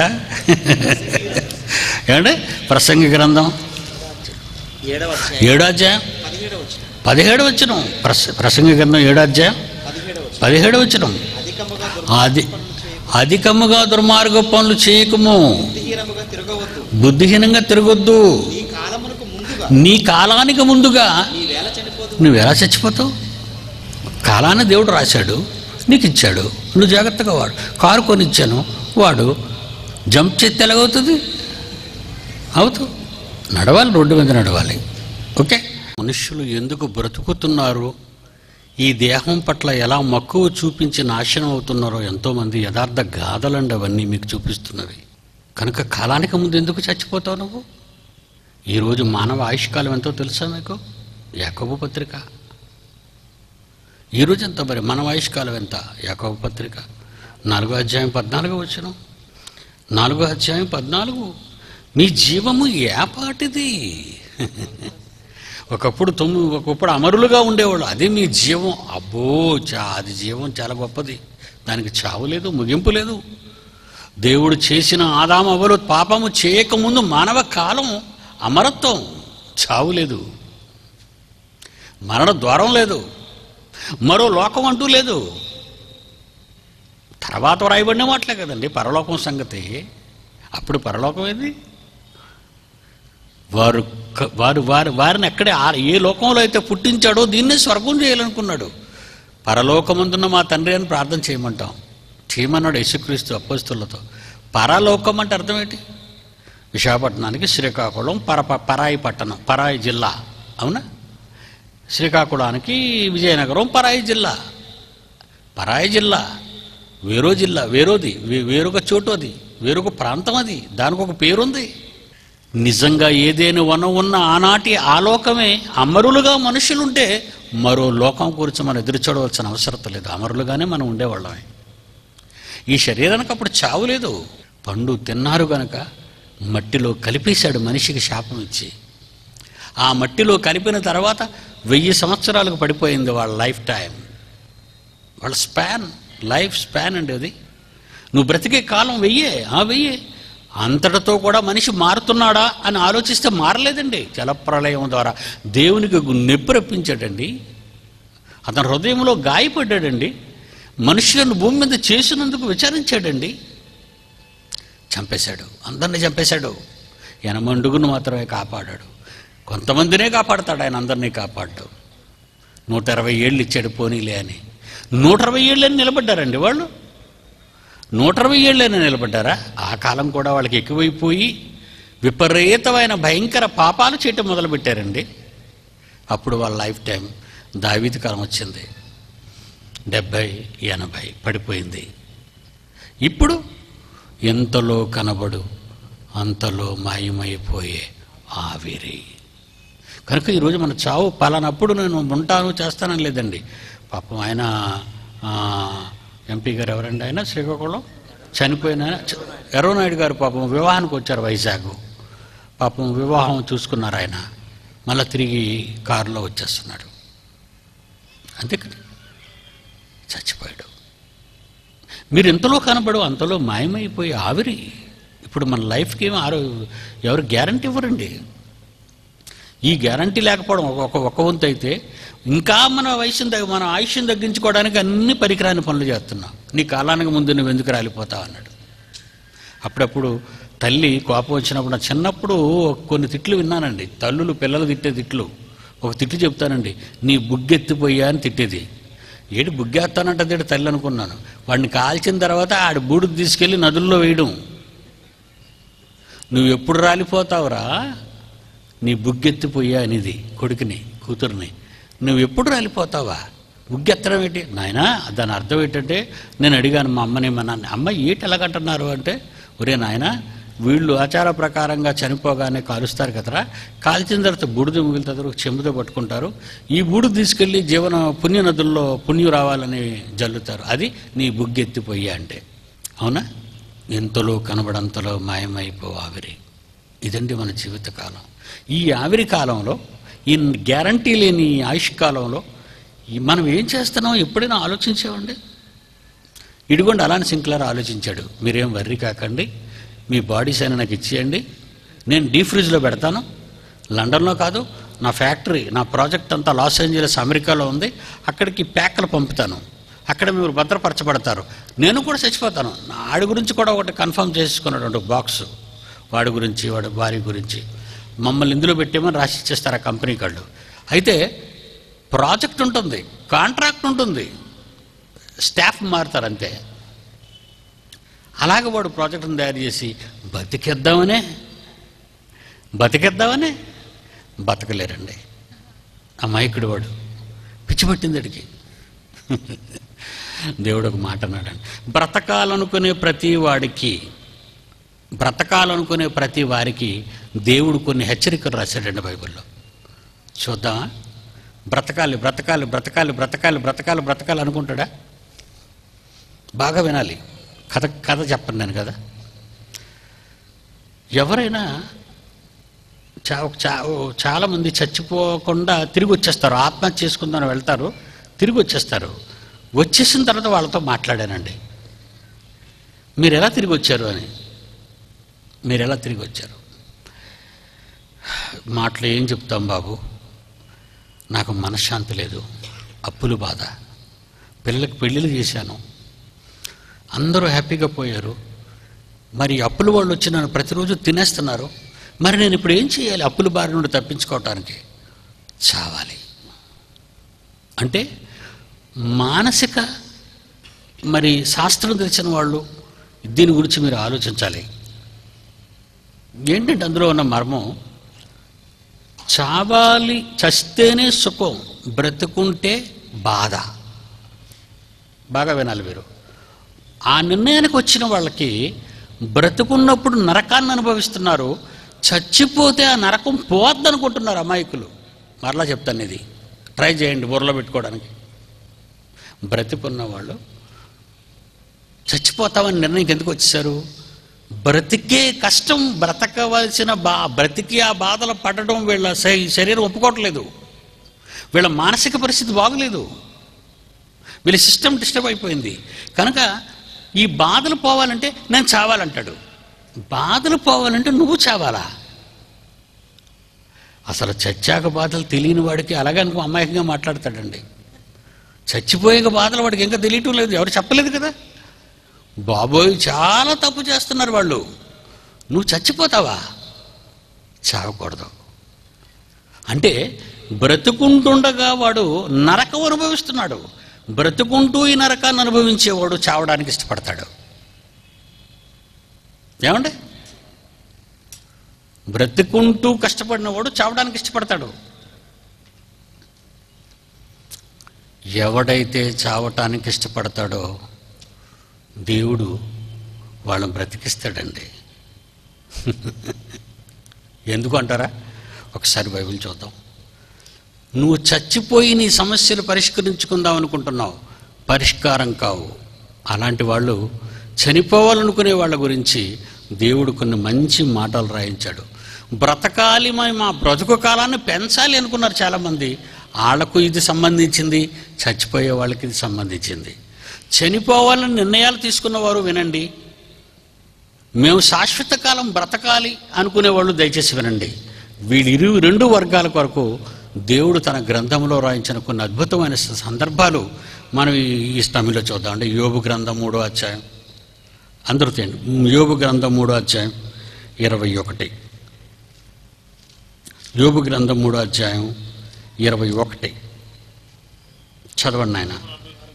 ఏమంటే ప్రసంగి గ్రంథం ఏడవ అధ్యాయం ఏడో అధ్యాయం పదిహేడవ వచ్చిన పదిహేడు వచ్చిన ప్రస ప్రసంగి గ్రంథం ఏడో అధ్యాయం పదిహేడవ వచ్చిన పదిహేడు వచ్చిన అధికముగా అది అధికముగా దుర్మార్గ పనులు చేయకము దుర్బుద్ధిహీనముగా తిరగవద్దు బుద్ధిహీనంగా తిరగొద్దు ఈ కాలమునకు ముందుగా నీ కాలానికి ముందుగా నీ వేళ చనిపోదు నువ్వు ఎలా చచ్చిపోతావు కాలాన్ని దేవుడు రాశాడు నీకు ఇచ్చాడు నువ్వు జాగ్రత్తగా వాడు కారు కొనిచ్చాను వాడు జంప్ చేస్తే ఎలాగవుతుంది అవుతూ నడవాలి రోడ్డు మీద నడవాలి ఓకే మనుషులు ఎందుకు బ్రతుకుతున్నారు ఈ దేహం పట్ల ఎలా మక్కువ చూపించి నాశనం అవుతున్నారో ఎంతోమంది యథార్థ గాథలండి అవన్నీ మీకు చూపిస్తున్నవి కనుక కాలానికి ముందు ఎందుకు చచ్చిపోతావు నువ్వు ఈరోజు మానవ ఆయుష్కాలం ఎంతో తెలుసా మీకు యాకబు పత్రిక ఈరోజు ఎంత మరి మన ఆయుష్కాలం ఎంత యాకబు పత్రిక నాలుగో అధ్యాయం పద్నాలుగు వచ్చిన నాలుగో అధ్యాయం పద్నాలుగు మీ జీవము ఏపాటిది ఒకప్పుడు తొమ్మిది ఒకప్పుడు అమరులుగా ఉండేవాళ్ళు అది మీ జీవం అబ్బో చా అది జీవం చాలా గొప్పది దానికి చావు లేదు ముగింపు లేదు దేవుడు చేసిన ఆదామవలు పాపము చేయకముందు మానవ కాలం అమరత్వం చావు లేదు మరణ ద్వారం లేదు మరో లోకం అంటూ లేదు తర్వాత వ్రాయబడిన మాటలే కదండి పరలోకం సంగతి అప్పుడు పరలోకం ఏది వారు క- వారు వారి వారిని ఎక్కడే ఆ- ఏ లోకంలో అయితే పుట్టించాడో దీన్నే స్వర్గం చేయాలనుకున్నాడు పరలోకమందున్న మా తండ్రి అని ప్రార్థన చేయమంటాం చేయమన్నాడు యేసుక్రీస్తు అపోస్తులతో పరలోకం అంటే అర్థం ఏంటి విశాఖపట్నానికి శ్రీకాకుళం పర ప- పరాయి పట్టణం పరాయి జిల్లా అవునా శ్రీకాకుళానికి విజయనగరం పరాయి జిల్లా పరాయి జిల్లా వేరో జిల్లా వేరోది వే- వేరొక చోటు అది వేరొక ప్రాంతం అది దానికి ఒక పేరుంది నిజంగా ఏదేని వనం ఉన్న ఆనాటి ఆలోకమే అమరులుగా మనుషులుంటే మరో లోకం గురించి మనం ఎదురు చూడవలసిన అవసరం లేదు అమరులుగానే మనం ఉండేవాళ్ళమే ఈ శరీరానికి అప్పుడు చావు లేదు పండు తిన్నారు గనక మట్టిలో కలిపేశాడు మనిషికి శాపం ఇచ్చి ఆ మట్టిలో కలిపిన తర్వాత వెయ్యి సంవత్సరాలకు పడిపోయింది వాళ్ళ లైఫ్ టైం వాళ్ళ స్పాన్ లైఫ్ స్పాన్ అండి అది నువ్వు బ్రతికే కాలం వెయ్యే ఆ వెయ్యే అంతటితో కూడా మనిషి మారుతున్నాడా అని ఆలోచిస్తే మారలేదండి జలప్రలయం ద్వారా దేవునికి నొప్పి రప్పించాడండి అతని హృదయంలో గాయపడ్డాడండి మనుషులను భూమి మీద చేసినందుకు విచారించాడండి చంపేశాడు అందరిని చంపేశాడు ఎనమండుగును మాత్రమే కాపాడాడు కొంతమందినే కాపాడతాడు ఆయన అందరినీ కాపాడు నూట ఇరవై ఏళ్ళు ఇచ్చాడు పోనీలే అని నూట ఇరవై ఏళ్ళని నిలబడ్డారండి వాళ్ళు నూట ఇరవై ఏళ్ళైనా నిలబడ్డారా ఆ కాలం కూడా వాళ్ళకి ఎక్కువైపోయి విపరీతమైన భయంకర పాపాలు చేయటం మొదలుపెట్టారండి అప్పుడు వాళ్ళ లైఫ్ టైం దావీది కాలం వచ్చింది డెబ్భై ఎనభై పడిపోయింది ఇప్పుడు ఎంతలో కనబడు అంతలో మాయమైపోయే ఆవిరి కనుక ఈరోజు మన చావు పలానప్పుడు నేను ఉంటాను చేస్తానని లేదండి పాపం ఆయన ఆ, ఎంపీ గారు ఎవరండి ఆయన శ్రీకాకుళం చనిపోయిన ఆయన చ- ఎర్రనాయుడు గారు పాపం వివాహానికి వచ్చారు వైజాగ్ పాపం వివాహం చూసుకున్నారు ఆయన మళ్ళీ తిరిగి కారులో వచ్చేస్తున్నాడు అంతే కదా చచ్చిపోయాడు మీరు ఎంతలో కనబడు అంతలో మాయమైపోయి ఆవిరి ఇప్పుడు మన లైఫ్కి ఏమి ఆరో ఎవరు గ్యారంటీ ఇవ్వరండి ఈ గ్యారంటీ లేకపోవడం ఒక ఒక- ఒక వంతు అయితే ఇంకా మన వయసుని తగ్గ మన ఆయుష్యం తగ్గించుకోవడానికి అన్ని పరికరాని పనులు చేస్తున్నాం నీ కాలానికి ముందు నువ్వు ఎందుకు రాలిపోతావు అన్నాడు అప్పుడప్పుడు తల్లి కోపం వచ్చినప్పుడు నా చిన్నప్పుడు కొన్ని తిట్లు విన్నానండి తల్లులు పిల్లలు తిట్టే తిట్లు ఒక తిట్లు చెప్తానండి నీ బుగ్గెత్తిపోయా అని తిట్టేది ఏడు బుగ్గేస్తానంటే తల్లి అనుకున్నాను వాడిని కాల్చిన తర్వాత ఆడి బూడిద తీసుకెళ్ళి నదుల్లో వేయడం నువ్వు ఎప్పుడు రాలిపోతావురా నీ బుగ్గెత్తిపోయా అనేది కొడుకుని కూతుర్ని నువ్వు ఎప్పుడు రాలిపోతావా బుగ్గెత్తడం ఏంటి నాయనా దాని అర్థం ఏంటంటే నేను అడిగాను మా అమ్మని మా నాన్న అమ్మ ఏంటి ఎలాగంటున్నారు అంటే ఒరే నాయన వీళ్ళు ఆచార ప్రకారంగా చనిపోగానే కాలుస్తారు కదరా కాల్చిన తర్వాత బూడిద మిగులుతారు చెంబుతో పట్టుకుంటారు ఈ బూడిద తీసుకెళ్ళి జీవన పుణ్య నదుల్లో పుణ్యం రావాలని జల్లుతారు అది నీ బుగ్గెత్తిపోయా అంటే అవునా ఎంతలో కనబడంతలో మాయమైపో ఆవిరి ఇదండి మన జీవితకాలం ఈ ఆవిరి కాలంలో ఈ గ్యారంటీ లేని ఆయుష్ కాలంలో ఈ మనం ఏం చేస్తున్నాం ఎప్పుడైనా ఆలోచించామండి ఇడిగోండి అలాని సింక్లర్ ఆలోచించాడు మీరేం వర్రీ కాకండి మీ బాడీస్ అయినా నాకు ఇచ్చేయండి నేను డీ ఫ్రిడ్జ్లో పెడతాను లండన్లో కాదు నా ఫ్యాక్టరీ నా ప్రాజెక్ట్ అంతా లాస్ ఏంజలస్ అమెరికాలో ఉంది అక్కడికి ప్యాక్లు పంపుతాను అక్కడ మీరు భద్రపరచబడతారు నేను కూడా చచ్చిపోతాను నా ఆడి గురించి కూడా ఒకటి కన్ఫర్మ్ చేసుకున్నాడు ఒక బాక్స్ వాడి గురించి వాడి భార్య గురించి మమ్మల్ని ఇందులో పెట్టేమని రాసి ఇచ్చేస్తారు ఆ కంపెనీ వాళ్ళు అయితే ప్రాజెక్ట్ ఉంటుంది కాంట్రాక్ట్ ఉంటుంది స్టాఫ్ మారుతారు అంతే అలాగ వాడు ప్రాజెక్టును తయారు చేసి బతికేద్దామనే బతికేద్దామనే బతకలేరండి అమాయకుడు వాడు పిచ్చి పట్టింది అడిగి దేవుడు ఒక మాట అన్నాడండి బ్రతకాలనుకునే ప్రతి వాడికి బ్రతకాలనుకునే ప్రతి వారికి దేవుడు కొన్ని హెచ్చరికలు రాశాడండి బైబిల్లో చూద్దామా బ్రతకాలి బ్రతకాలి బ్రతకాలి బ్రతకాలి బ్రతకాలి బ్రతకాలి అనుకుంటాడా బాగా వినాలి కథ కథ చెప్పండి నేను కదా ఎవరైనా చా చా చాలామంది చచ్చిపోకుండా తిరిగి వచ్చేస్తారు ఆత్మహత్య చేసుకుందని వెళ్తారు తిరిగి వచ్చేస్తారు వచ్చేసిన తర్వాత వాళ్ళతో మాట్లాడానండి మీరు ఎలా తిరిగి వచ్చారు అని మీరు ఎలా తిరిగి వచ్చారు మాటలు ఏం చెప్తాం బాబు నాకు మనశ్శాంతి లేదు అప్పులు బాధ పిల్లలకు పెళ్ళిళ్ళు చేశాను అందరూ హ్యాపీగా పోయారు మరి అప్పుల వాళ్ళు వచ్చి నన్ను ప్రతిరోజు తినేస్తున్నారు మరి నేను ఇప్పుడు ఏం చేయాలి అప్పుల బారి నుండి తప్పించుకోవటానికి చావాలి అంటే మానసిక మరి శాస్త్రం తెలిసిన వాళ్ళు దీని గురించి మీరు ఆలోచించాలి ఏంటంటే అందులో ఉన్న మర్మం చావాలి చస్తేనే సుఖం బ్రతుకుంటే బాధ బాగా వినాలి మీరు ఆ నిర్ణయానికి వచ్చిన వాళ్ళకి బ్రతుకున్నప్పుడు నరకాన్ని అనుభవిస్తున్నారు చచ్చిపోతే ఆ నరకం పోద్దనుకుంటున్నారు అమాయకులు మరలా చెప్తాను ఇది ట్రై చేయండి బుర్రలో పెట్టుకోవడానికి బ్రతికున్న వాళ్ళు చచ్చిపోతామని నిర్ణయంకి ఎందుకు వచ్చేసారు బ్రతికే కష్టం బ్రతకవలసిన బా బ్రతికి ఆ బాధలు పడడం వీళ్ళ శ- శరీరం ఒప్పుకోవట్లేదు వీళ్ళ మానసిక పరిస్థితి బాగలేదు వీళ్ళ సిస్టమ్ డిస్టర్బ్ అయిపోయింది కనుక ఈ బాధలు పోవాలంటే నేను చావాలంటాడు బాధలు పోవాలంటే నువ్వు చావాలా అసలు చచ్చాక బాధలు తెలియని వాడికి అలాగే అనుకో అమాయకంగా మాట్లాడతాడండి చచ్చిపోయాక బాధలు వాడికి ఇంకా తెలియటం లేదు ఎవరు చెప్పలేదు కదా బాబోయ్ చాలా తప్పు చేస్తున్నారు వాళ్ళు నువ్వు చచ్చిపోతావా చావకూడదు అంటే బ్రతుకుంటుండగా వాడు నరకం అనుభవిస్తున్నాడు బ్రతుకుంటూ ఈ నరకాన్ని అనుభవించేవాడు చావడానికి ఇష్టపడతాడు ఏమండి బ్రతుకుంటూ కష్టపడినవాడు చావడానికి ఇష్టపడతాడు ఎవడైతే చావటానికి ఇష్టపడతాడో దేవుడు వాళ్ళని బ్రతికిస్తాడండి ఎందుకు అంటారా ఒకసారి బైబిల్ చూద్దాం నువ్వు చచ్చిపోయి నీ సమస్యలు పరిష్కరించుకుందాం అనుకుంటున్నావు పరిష్కారం కావు అలాంటి వాళ్ళు చనిపోవాలనుకునే వాళ్ళ గురించి దేవుడు కొన్ని మంచి మాటలు రాయించాడు బ్రతకాలి మరి మా బ్రతుకు కాలాన్ని పెంచాలి అనుకున్నారు చాలామంది వాళ్ళకు ఇది సంబంధించింది చచ్చిపోయే వాళ్ళకి ఇది సంబంధించింది చనిపోవాలని నిర్ణయాలు తీసుకున్నవారు వినండి మేము శాశ్వత కాలం బ్రతకాలి అనుకునేవాళ్ళు దయచేసి వినండి వీళ్ళిరు రెండు వర్గాల కొరకు దేవుడు తన గ్రంథంలో రాయించిన కొన్ని అద్భుతమైన సందర్భాలు మనం ఈ ఈ సమయంలో చూద్దాం అంటే యోబు గ్రంథం మూడో అధ్యాయం అందరూ తేండి యోబు గ్రంథం మూడో అధ్యాయం ఇరవై ఒకటి యోబు గ్రంథం మూడో అధ్యాయం ఇరవై ఒకటి చదవండి నాయన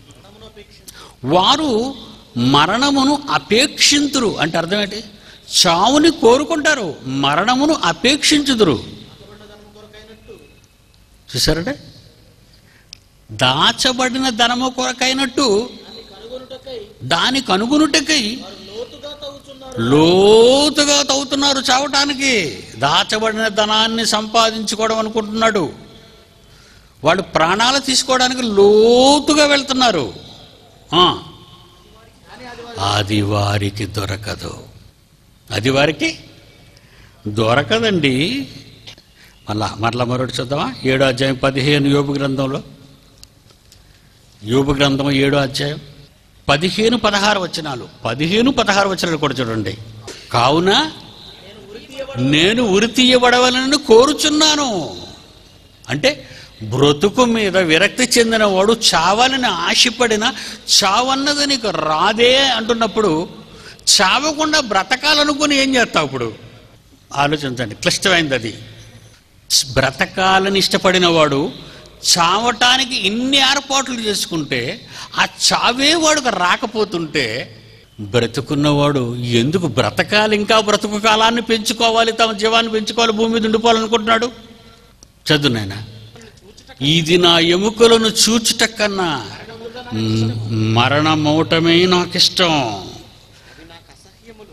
వారు మరణమును అపేక్షింతురు అంటే అర్థం ఏంటి చావుని కోరుకుంటారు మరణమును అపేక్షించుదురు చూసారంటే దాచబడిన ధనము కొరకైనట్టు దాని కనుగొనుటకై లోతుగా తవ్వుతున్నారు చావటానికి దాచబడిన ధనాన్ని సంపాదించుకోవడం అనుకుంటున్నాడు వాళ్ళు ప్రాణాలు తీసుకోవడానికి లోతుగా వెళ్తున్నారు ఆ. అది వారికి దొరకదు అది వారికి దొరకదండి మళ్ళా మరలా మరొకటి చూద్దామా ఏడో అధ్యాయం పదిహేను యోబు గ్రంథంలో యోబు గ్రంథం ఏడో అధ్యాయం పదిహేను పదహారు వచనాలు పదిహేను పదహారు వచనాలు కూడా చూడండి కావున నేను ఉరి తీయబడవలని కోరుచున్నాను అంటే బ్రతుకు మీద విరక్తి చెందిన వాడు చావాలని ఆశపడిన చావన్నది నీకు రాదే అంటున్నప్పుడు చావకుండా బ్రతకాలనుకుని ఏం చేస్తావు ఇప్పుడు ఆలోచించండి క్లిష్టమైంది అది బ్రతకాలని ఇష్టపడిన వాడు చావటానికి ఇన్ని ఏర్పాట్లు చేసుకుంటే ఆ చావే వాడుకు రాకపోతుంటే బ్రతుకున్నవాడు ఎందుకు బ్రతకాలి ఇంకా బ్రతుకు కాలాన్ని పెంచుకోవాలి తమ జీవాన్ని పెంచుకోవాలి భూమి మీద ఉండిపోవాలనుకుంటున్నాడు చదువు నాయనా ఇది నా ఎముకలను చూచుట కన్నా మ్, మరణమవటమే నాకు ఇష్టం అవి నాకు అసహ్యములు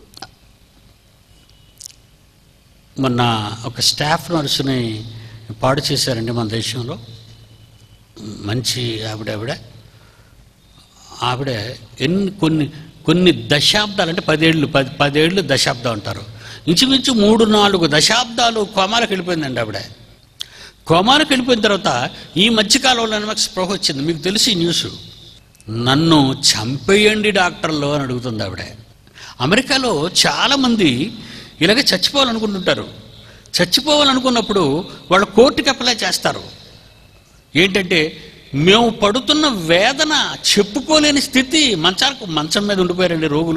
మొన్న ఒక స్టాఫ్ నర్సుని పాడు చేశారండి మన దేశంలో మంచి ఆవిడ ఆవిడ ఆవిడ ఎన్ని కొన్ని కొన్ని దశాబ్దాలు అంటే పదేళ్ళు పది పదేళ్ళు దశాబ్దం అంటారు ఇంచుమించు మూడు నాలుగు దశాబ్దాలు కోమాలకు వెళ్ళిపోయిందండి ఆవిడ కోమాలకు వెళ్ళిపోయిన తర్వాత ఈ మధ్యకాలంలో నాకు స్పృహ వచ్చింది మీకు తెలిసి ఈ న్యూస్ నన్ను చంపేయండి డాక్టర్లు అని అడుగుతుంది ఆవిడ అమెరికాలో చాలామంది ఇలాగే చచ్చిపోవాలనుకుంటుంటారు చచ్చిపోవాలనుకున్నప్పుడు వాళ్ళు కోర్టుకి అప్లై చేస్తారు ఏంటంటే మేము పడుతున్న వేదన చెప్పుకోలేని స్థితి మంచాలకు మంచం మీద ఉండిపోయారండి రోగులు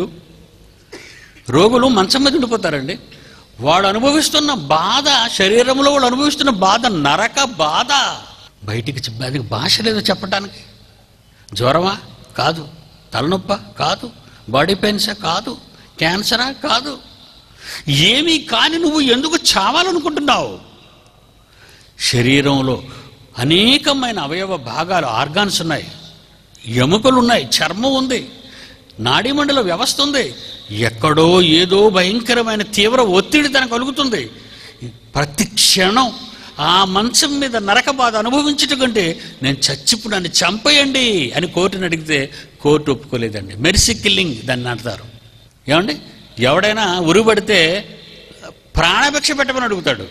రోగులు మంచం మీద ఉండిపోతారండి వాడు అనుభవిస్తున్న బాధ శరీరంలో వాడు అనుభవిస్తున్న బాధ నరక బాధ బయటికి చెప్ప- అది భాష లేదు చెప్పటానికి జ్వరమా కాదు తలనొప్ప కాదు బాడీ పెయిన్సా కాదు క్యాన్సరా కాదు ఏమీ కాని నువ్వు ఎందుకు చావాలనుకుంటున్నావు శరీరంలో అనేకమైన అవయవ భాగాలు ఆర్గాన్స్ ఉన్నాయి ఎముకలు ఉన్నాయి చర్మం ఉంది నాడీమండల వ్యవస్థ ఉంది ఎక్కడో ఏదో భయంకరమైన తీవ్ర ఒత్తిడి తనకు కలుగుతుంది ప్రతి క్షణం ఆ మంచం మీద నరక బాధ అనుభవించటం కంటే నేను చచ్చిప్పుడు నన్ను చంపేయండి అని కోర్టుని అడిగితే కోర్టు ఒప్పుకోలేదండి మెర్సీ కిల్లింగ్ దాన్ని అంటారు ఏమండి ఎవడైనా ఉరుబడితే ప్రాణభిక్ష పెట్టమని అడుగుతాడు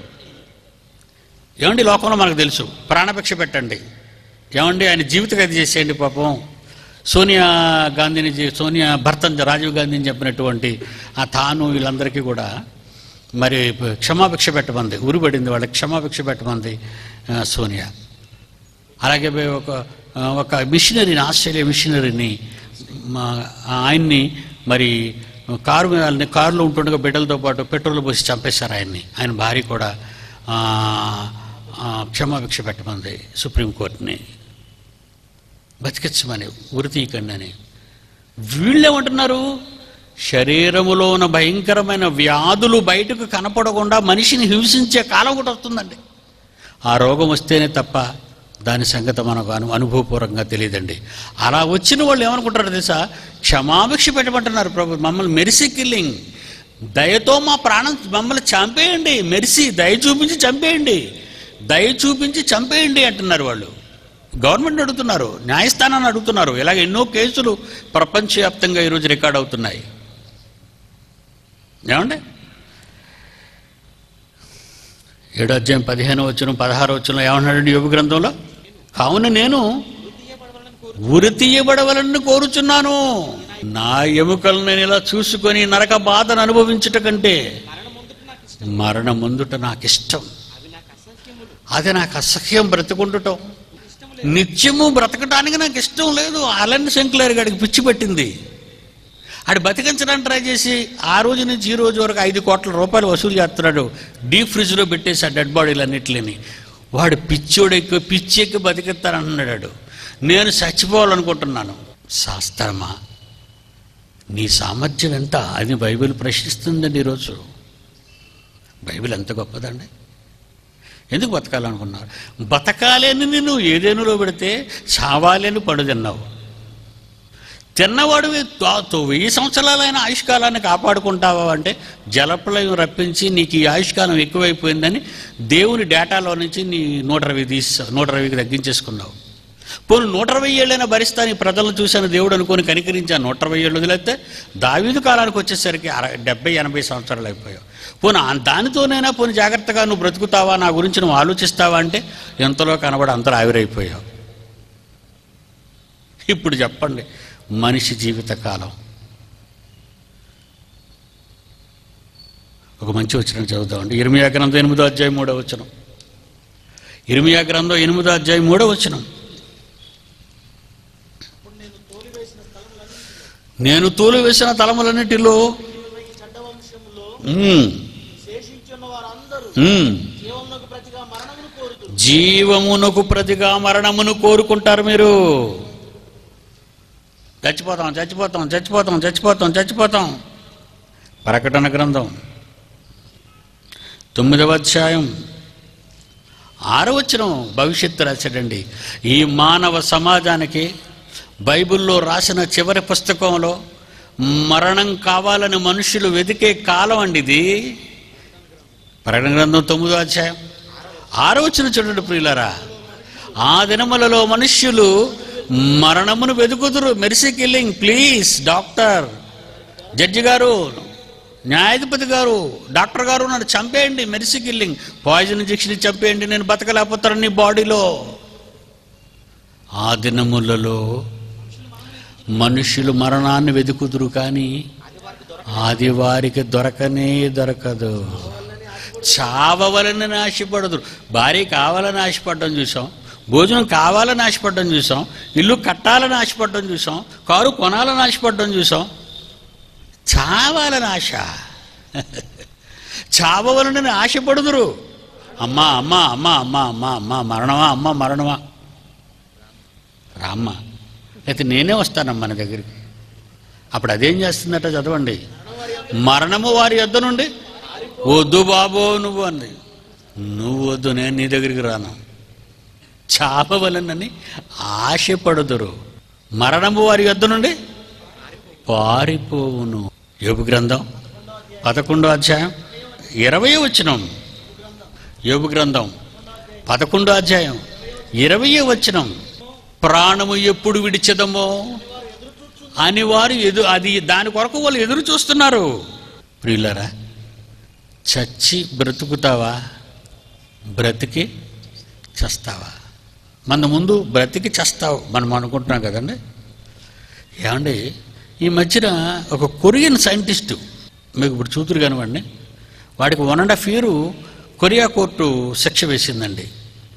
ఏమండి లోకంలో మనకు తెలుసు ప్రాణభిక్ష పెట్టండి ఏమండి ఆయన జీవిత గతి చేసేయండి పాపం సోనియా గాంధీని చే- సోనియా భర్త రాజీవ్ గాంధీని చెప్పినటువంటి ఆ తాను వీళ్ళందరికీ కూడా మరి క్షమాభిక్ష పెట్టమంది ఉరిపడింది వాళ్ళకి క్షమాభిక్ష పెట్టమంది ఆ, సోనియా అలాగే పోయి ఒక ఆ, ఒక మిషనరీని ఆస్ట్రేలియా మిషనరీని మా ఆయన్ని మరి కారు మీద కారులో ఉంటుండగా బిడ్డలతో పాటు పెట్రోల్ పోసి చంపేశారు ఆయన్ని ఆయన భార్య కూడా ఆ, ఆ, క్షమాభిక్ష పెట్టమంది సుప్రీంకోర్టుని బతికించమని ఉరి తీయకండి అని వీళ్ళేమంటున్నారు శరీరములో ఉన్న భయంకరమైన వ్యాధులు బయటకు కనపడకుండా మనిషిని హింసించే కాలం కూడా వస్తుందండి ఆ రోగం వస్తేనే తప్ప దాని సంగతి మనకు అను అనుభవపూర్వకంగా తెలియదండి అలా వచ్చిన వాళ్ళు ఏమనుకుంటారో తెలుసా క్షమాభిక్ష పెట్టమంటున్నారు ప్రభు మమ్మల్ని మెరిసి కిల్లింగ్ దయతో మా ప్రాణం మమ్మల్ని చంపేయండి మెరిసి దయ చూపించి చంపేయండి దయ చూపించి చంపేయండి అంటున్నారు వాళ్ళు గవర్నమెంట్ అడుగుతున్నారు న్యాయస్థానాన్ని అడుగుతున్నారు ఇలాగ ఎన్నో కేసులు ప్రపంచవ్యాప్తంగా ఈరోజు రికార్డ్ అవుతున్నాయి ఏమండి ఏడో అధ్యాయం పదిహేను వచ్చిన పదహారు వచ్చిన ఏమన్నాడండి యోగ గ్రంథంలో కావున నేను ఉరి తీయబడవలని కోరుచున్నాను నా ఎముకలను నేను ఇలా చూసుకొని నరక బాధను అనుభవించుట కంటే మరణ ముందుట నాకు ఇష్టం మరణం ముందుట నాకు ఇష్టం అవి నాకు అసహ్యములు అది నాకు అసహ్యం బ్రతుకుండటం ఇష్టం నిత్యము బ్రతకటానికి నాకు ఇష్టం లేదు అలన్ శంకులర్ గారికి పిచ్చి పెట్టింది ఆడు బతికించడానికి ట్రై చేసి ఆ రోజు నుంచి ఈ రోజు వరకు ఐదు కోట్ల రూపాయలు వసూలు చేస్తున్నాడు డీప్ ఫ్రిడ్జ్లో పెట్టేసి ఆ డెడ్ బాడీలు అన్నిటిని వాడు పిచ్చోడు ఎక్కువ పిచ్చి ఎక్కి బతికిస్తానంటున్నాడు నేను చచ్చిపోవాలనుకుంటున్నాను శాస్త్రమా నీ సామర్థ్యం ఎంత అది బైబిల్ ప్రశ్నిస్తుందండి ఈరోజు బైబిల్ ఎంత గొప్పదండి ఎందుకు బతకాలనుకున్నారు బతకాలని నిన్ను ఏదేనులో పెడితే చావాలని పడు తిన్నావు తిన్నవాడు వెయ్యి సంవత్సరాలైన ఆయుష్కాలాన్ని కాపాడుకుంటావా అంటే జలప్రలయం రప్పించి నీకు ఈ ఆయుష్కాలం ఎక్కువైపోయిందని దేవుని డేటాలో నుంచి నీ నూట ఇరవై తీసి నూట ఇరవైకి తగ్గించేసుకున్నావు పోను నూట ఇరవై ఏళ్ళైనా భరిస్తాను ఈ ప్రజలను చూశాను దేవుడు అనుకొని కనికరించాను నూట ఇరవై ఏళ్ళు వదిలేస్తే దావీదు కాలానికి వచ్చేసరికి అర డెబ్బై ఎనభై సంవత్సరాలు అయిపోయావు పోను ఆ- దానితోనైనా పోను జాగ్రత్తగా నువ్వు బ్రతుకుతావా నా గురించి నువ్వు ఆలోచిస్తావా అంటే ఎంతలో కనబడి అంతలో ఆవిరైపోయావు ఇప్పుడు చెప్పండి మనిషి జీవితకాలం ఒక మంచి వచ్చిన చదువుతామండి ఇరిమియా గ్రంథం ఎనిమిదో అధ్యాయం మూడో వచనం ఇరిమియా గ్రంథం ఎనిమిదో అధ్యాయం మూడో వచనం నేను తోలు వేసిన తలములన్నిటిలో ఈ చెడ్డ వంశములో ఉమ్, శేషించున్న వారందరూ ఉమ్, జీవమునకు ప్రతిగా మరణమును కోరుతూ జీవమునకు ప్రతిగా మరణమును కోరుకుంటారు మీరు చచ్చిపోతాం చచ్చిపోతాం చచ్చిపోతాం చచ్చిపోతాం చచ్చిపోతాం ప్రకటన గ్రంథం తొమ్మిదవ అధ్యాయం ఆరవచనం భవిష్యత్తు రాశాడండి ఈ మానవ సమాజానికి బైబిల్లో రాసిన చివరి పుస్తకంలో మరణం కావాలని మనుషులు వెతికే కాలం అండి ఇది ప్రకటన గ్రంథం తొమ్మిదో అధ్యాయం ఆరోచన చూడండి ప్రియులరా ఆ దినములలో మనుష్యులు మరణమును వెతుకుదురు మెరిసి కిల్లింగ్ ప్లీజ్ డాక్టర్ జడ్జి గారు న్యాయాధిపతి గారు డాక్టర్ గారు నన్ను చంపేయండి మెరిసి కిల్లింగ్ పాయిజన్ ఇంజక్షన్ ఇచ్చి చంపేయండి నేను బతకలేకపోతాను నీ బాడీలో ఆ దినములలో మనుషులు మరణాన్ని వెతుకుదురు కానీ అది వారికి దొరకనే దొరకదు చావవలని ఆశపడదు భార్య కావాలని ఆశపడడం చూసాం భోజనం కావాలని ఆశపడడం చూసాం ఇల్లు కట్టాలని ఆశపడడం చూసాం కారు కొనాలని ఆశపడడం చూసాం చావాలని ఆశ చావవలని ఆశపడుదురు అమ్మా అమ్మా అమ్మా అమ్మా అమ్మా అమ్మా మరణమా అమ్మ మరణమా రామ్మ అయితే నేనే వస్తానమ్మా మన దగ్గరికి అప్పుడు అదేం చేస్తుందట చదవండి మరణము వారి యొద్ద నుండి వద్దు బాబో నువ్వు అంది నువ్వు వద్దు నేను నీ దగ్గరికి రాను చాపవలనని ఆశపడుదురు మరణము వారి యొద్ద నుండి పారిపోవును యోగు గ్రంథం పదకొండో అధ్యాయం ఇరవై వచనం యోగు గ్రంథం పదకొండో అధ్యాయం ఇరవై వచనం ప్రాణము ఎప్పుడు విడిచెదమో అని వారు ఎదు అది దాని కొరకు వాళ్ళు ఎదురు చూస్తున్నారు ప్రియులరా చచ్చి బ్రతుకుతావా బ్రతికి చస్తావా మన ముందు బ్రతికి చస్తావు మనం అనుకుంటున్నాం కదండి ఏమండి ఈ మధ్యన ఒక కొరియన్ సైంటిస్టు మీకు ఇప్పుడు చూతురు కానివ్వండి వాడికి one and half year Korea court శిక్ష వేసిందండి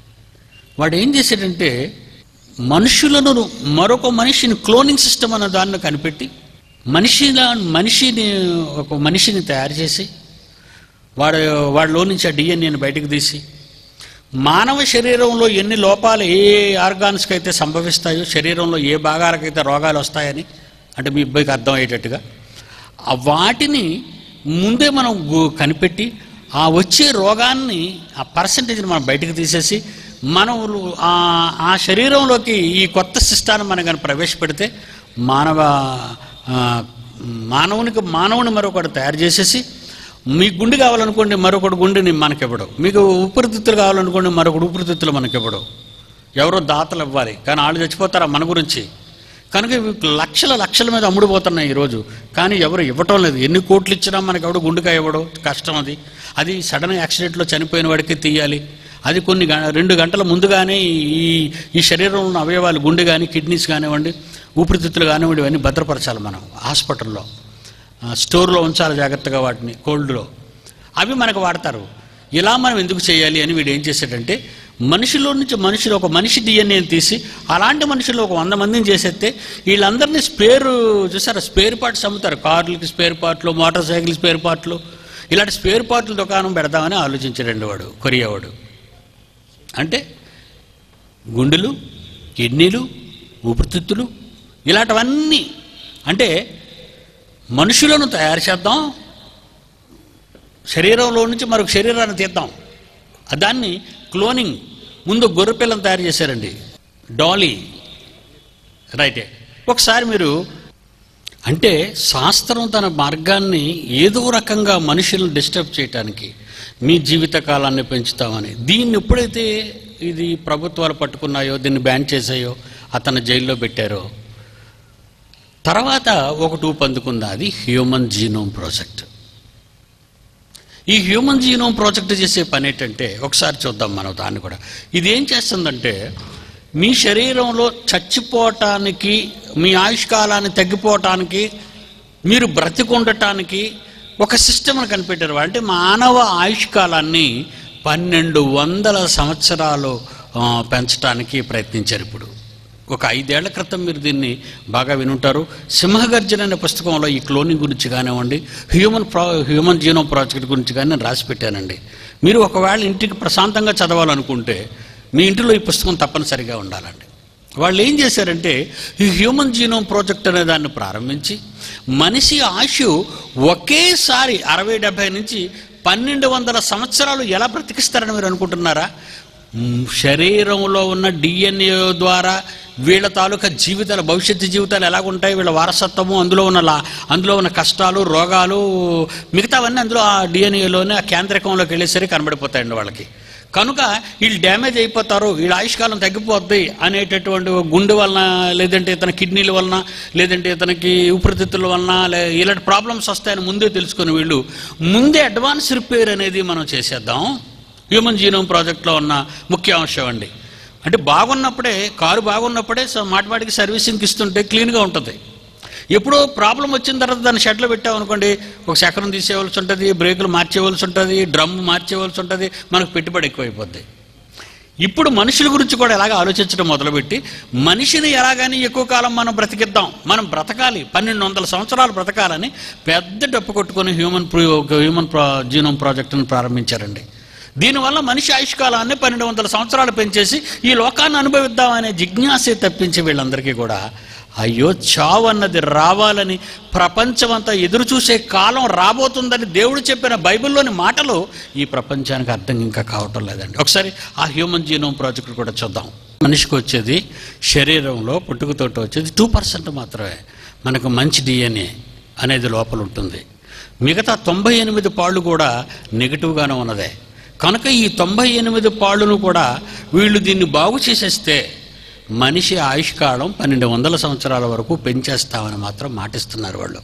వాడు ఏం చేశాడంటే మనుషులను మరొక మనిషిని క్లోనింగ్ సిస్టమ్ అన్న దాన్ని కనిపెట్టి మనిషిలా మనిషిని ఒక మనిషిని తయారు చేసి వాడు వాడిలో నుంచి ఆ డిఎన్ఏని బయటకు తీసి మానవ శరీరంలో ఎన్ని లోపాలు ఏ ఆర్గాన్స్కి అయితే సంభవిస్తాయో శరీరంలో ఏ భాగాలకైతే రోగాలు వస్తాయని అంటే మీ అబ్బాయికి అర్థమయ్యేటట్టుగా ఆ వాటిని ముందే మనం గు- కనిపెట్టి ఆ వచ్చే రోగాన్ని ఆ పర్సంటేజ్ని మనం బయటకు తీసేసి మనం ఆ ఆ శరీరంలోకి ఈ కొత్త సిస్టాన్ని మనం కానీ ప్రవేశపెడితే మానవ ఆ, మానవునికి మానవుని మరొకటి తయారు చేసేసి మీకు గుండె కావాలనుకోండి మరొకటి గుండెని మనకివ్వడం మీకు ఊపిరితిత్తులు కావాలనుకోండి మరొకటి ఊపిరితిత్తులు మనకివ్వడం ఎవరో దాతలు ఇవ్వాలి కానీ వాళ్ళు చచ్చిపోతారా మన గురించి కనుక ఇవి లక్షల లక్షల మీద అమ్ముడుపోతున్నాయి ఈరోజు కానీ ఎవరు ఇవ్వటం లేదు ఎన్ని కోట్లు ఇచ్చినా మనకి ఎవడు గుండెకాయ ఇవ్వడం కష్టం అది అది సడన్ యాక్సిడెంట్లో చనిపోయిన వాడికి తీయాలి అది కొన్ని గ- రెండు గంటల ముందుగానే ఈ ఈ శరీరంలో ఉన్న అవయవాలు గుండె కానీ కిడ్నీస్ కానివ్వండి ఊపిరితిత్తులు కానివ్వండి ఇవన్నీ భద్రపరచాలి మనం హాస్పిటల్లో ఆ, స్టోర్లో ఉంచాలి జాగ్రత్తగా వాటిని కోల్డ్లో అవి మనకు వాడతారు ఇలా మనం ఎందుకు చేయాలి అని వీడు ఏం చేశాడంటే మనిషిలో నుంచి మనుషులు ఒక మనిషి డిఎన్ఏని తీసి అలాంటి మనుషులు ఒక వంద మందిని చేసేస్తే వీళ్ళందరినీ స్పేర్ చూసారా స్పేర్ పార్ట్స్ అమ్ముతారు కార్లకి స్పేర్ పార్ట్లు మోటార్ సైకిల్ స్పేర్ పార్ట్లు ఇలాంటి స్పేర్ పార్ట్ల దుకాణం పెడదామని ఆలోచించాడండి వాడు కొరియా వాడు అంటే గుండెలు కిడ్నీలు ఊపిరితిత్తులు ఇలాంటివన్నీ అంటే మనుషులను తయారు చేద్దాం శరీరంలో నుంచి మరొక శరీరాన్ని తీద్దాం దాన్ని క్లోనింగ్ ముందు గొర్రె పిల్లని తయారు చేశారండి డాలీ రైటే ఒకసారి మీరు అంటే శాస్త్రం తన మార్గాన్ని ఏదో రకంగా మనుషులను డిస్టర్బ్ చేయటానికి మీ జీవిత కాలాన్ని పెంచుతామని దీన్ని ఎప్పుడైతే ఇది ప్రభుత్వాలు పట్టుకున్నాయో దీన్ని బ్యాన్ చేసాయో అతను జైల్లో పెట్టారో తర్వాత ఒకటి ఊపందుకుంది అది హ్యూమన్ జీనోమ్ ప్రాజెక్ట్ ఈ హ్యూమన్ జీనోమ్ ప్రాజెక్ట్ చేసే పని ఏంటంటే ఒకసారి చూద్దాం మనం దాన్ని కూడా ఇది ఏం చేస్తుందంటే మీ శరీరంలో చచ్చిపోవటానికి మీ ఆయుష్కాలాన్ని తగ్గిపోవటానికి మీరు బ్రతికుండటానికి ఒక సిస్టమ్ని కనిపెట్టారు అంటే మానవ ఆయుష్కాలాన్ని పన్నెండు వందల సంవత్సరాలు ఆ, పెంచడానికి ప్రయత్నించారు ఇప్పుడు ఒక ఐదేళ్ల క్రితం మీరు దీన్ని బాగా వినుంటారు సింహగర్జన అనే పుస్తకంలో ఈ క్లోనింగ్ గురించి కానివ్వండి హ్యూమన్ ప్రా హ్యూమన్ జీనోమ్ ప్రాజెక్ట్ గురించి కానీ నేను రాసి పెట్టానండి మీరు ఒకవేళ ఇంటికి ప్రశాంతంగా చదవాలనుకుంటే మీ ఇంటిలో ఈ పుస్తకం తప్పనిసరిగా ఉండాలండి వాళ్ళు ఏం చేశారంటే ఈ హ్యూమన్ జీనోమ్ ప్రాజెక్ట్ అనే దాన్ని ప్రారంభించి మనిషి ఆయుష్ ఒకేసారి అరవై డెబ్భై నుంచి పన్నెండు వందల సంవత్సరాలు ఎలా బ్రతికిస్తారని మీరు అనుకుంటున్నారా మ్, శరీరంలో ఉన్న డిఎన్ఏ ద్వారా వీళ్ళ తాలూకా జీవితాలు భవిష్యత్తు జీవితాలు ఎలాగుంటాయి వీళ్ళ వారసత్వము అందులో ఉన్న లా అందులో ఉన్న కష్టాలు రోగాలు మిగతావన్నీ అందులో ఆ డిఎన్ఏలోనే ఆ కేంద్రకంలోకి వెళ్ళేసరికి కనబడిపోతాయండి వాళ్ళకి కనుక వీళ్ళు డ్యామేజ్ అయిపోతారు వీళ్ళ ఆయుష్కాలం తగ్గిపోద్ది అనేటటువంటి ఒక గుండె వలన లేదంటే ఇతని కిడ్నీల వలన లేదంటే ఇతనికి ఊపిరితిత్తుల వలన లే ఇలాంటి ప్రాబ్లమ్స్ వస్తాయని ముందే తెలుసుకుని వీళ్ళు ముందే అడ్వాన్స్ రిపేర్ అనేది మనం చేసేద్దాం హ్యూమన్ జీనోమ్ ప్రాజెక్ట్లో ఉన్న ముఖ్య అంశం అండి అంటే బాగున్నప్పుడే కారు బాగున్నప్పుడే స- మాటిమాటికి సర్వీసింగ్కి ఇస్తుంటే క్లీన్గా ఉంటుంది ఎప్పుడో ప్రాబ్లం వచ్చిన తర్వాత దాన్ని షెడ్లో పెట్టామనుకోండి ఒక చక్రం తీసేయవలసి ఉంటుంది బ్రేకులు మార్చేయవలసి ఉంటుంది డ్రమ్ మార్చేయవలసి ఉంటుంది మనకు పెట్టుబడి ఎక్కువైపోద్ది ఇప్పుడు మనుషుల గురించి కూడా ఎలాగ ఆలోచించడం మొదలుపెట్టి మనిషిని ఎలాగని ఎక్కువ కాలం మనం బ్రతికిద్దాం మనం బ్రతకాలి పన్నెండు వందల సంవత్సరాలు బ్రతకాలని పెద్ద డప్పు కొట్టుకొని human pro- human pro genome ప్రాజెక్టును ప్రారంభించారండి దీనివల్ల మనిషి ఆయుష్కాలాన్ని పన్నెండు వందల సంవత్సరాలు పెంచేసి ఈ లోకాన్ని అనుభవిద్దామనే జిజ్ఞాసే తప్పించి వీళ్ళందరికీ కూడా అయ్యో చావు అన్నది రావాలని ప్రపంచమంతా ఎదురు చూసే కాలం రాబోతుందని దేవుడు చెప్పిన బైబిల్లోని మాటలు ఈ ప్రపంచానికి అర్థం ఇంకా కావటం లేదండి ఒకసారి ఆ హ్యూమన్ జీనోమ్ ప్రాజెక్ట్ కూడా చూద్దాం మనిషికి వచ్చేది శరీరంలో పుట్టుకతోటి వచ్చేది టూ పర్సెంట్ మాత్రమే మనకు మంచి డిఎన్ఏ అనేది లోపల ఉంటుంది మిగతా తొంభై ఎనిమిది పాళ్ళు కూడా నెగిటివ్గానే ఉన్నదే కనుక ఈ తొంభై ఎనిమిది పాళ్ళను కూడా వీళ్ళు దీన్ని బాగు చేసేస్తే మనిషి ఆయుష్కాలం పన్నెండు వందల సంవత్సరాల వరకు పెంచేస్తామని మాత్రం మాటిస్తున్నారు వాళ్ళు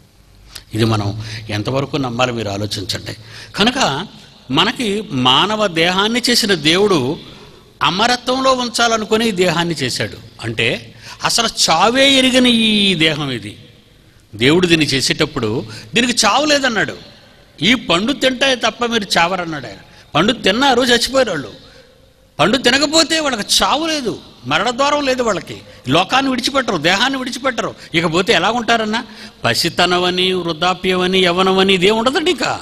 ఇది మనం ఎంతవరకు నమ్మాలి మీరు ఆలోచించండి కనుక మనకి మానవ దేహాన్ని చేసిన దేవుడు అమరత్వంలో ఉంచాలనుకుని ఈ దేహాన్ని చేశాడు అంటే అసలు చావే ఎరిగిన ఈ దేహం ఇది దేవుడు దీన్ని చేసేటప్పుడు దీనికి చావు లేదన్నాడు ఈ పండు తింటే తప్ప మీరు చావరన్నాడు ఆయన పండు తిన్నారు చచ్చిపోయారు వాళ్ళు పండు తినకపోతే వాళ్ళకి చావు లేదు మరణద్వారం లేదు వాళ్ళకి లోకాన్ని విడిచిపెట్టరు దేహాన్ని విడిచిపెట్టరు ఇకపోతే ఎలా ఉంటారన్నా పసితనమని వృద్ధాప్యమని యవనమని ఇదే ఉండదండి ఇక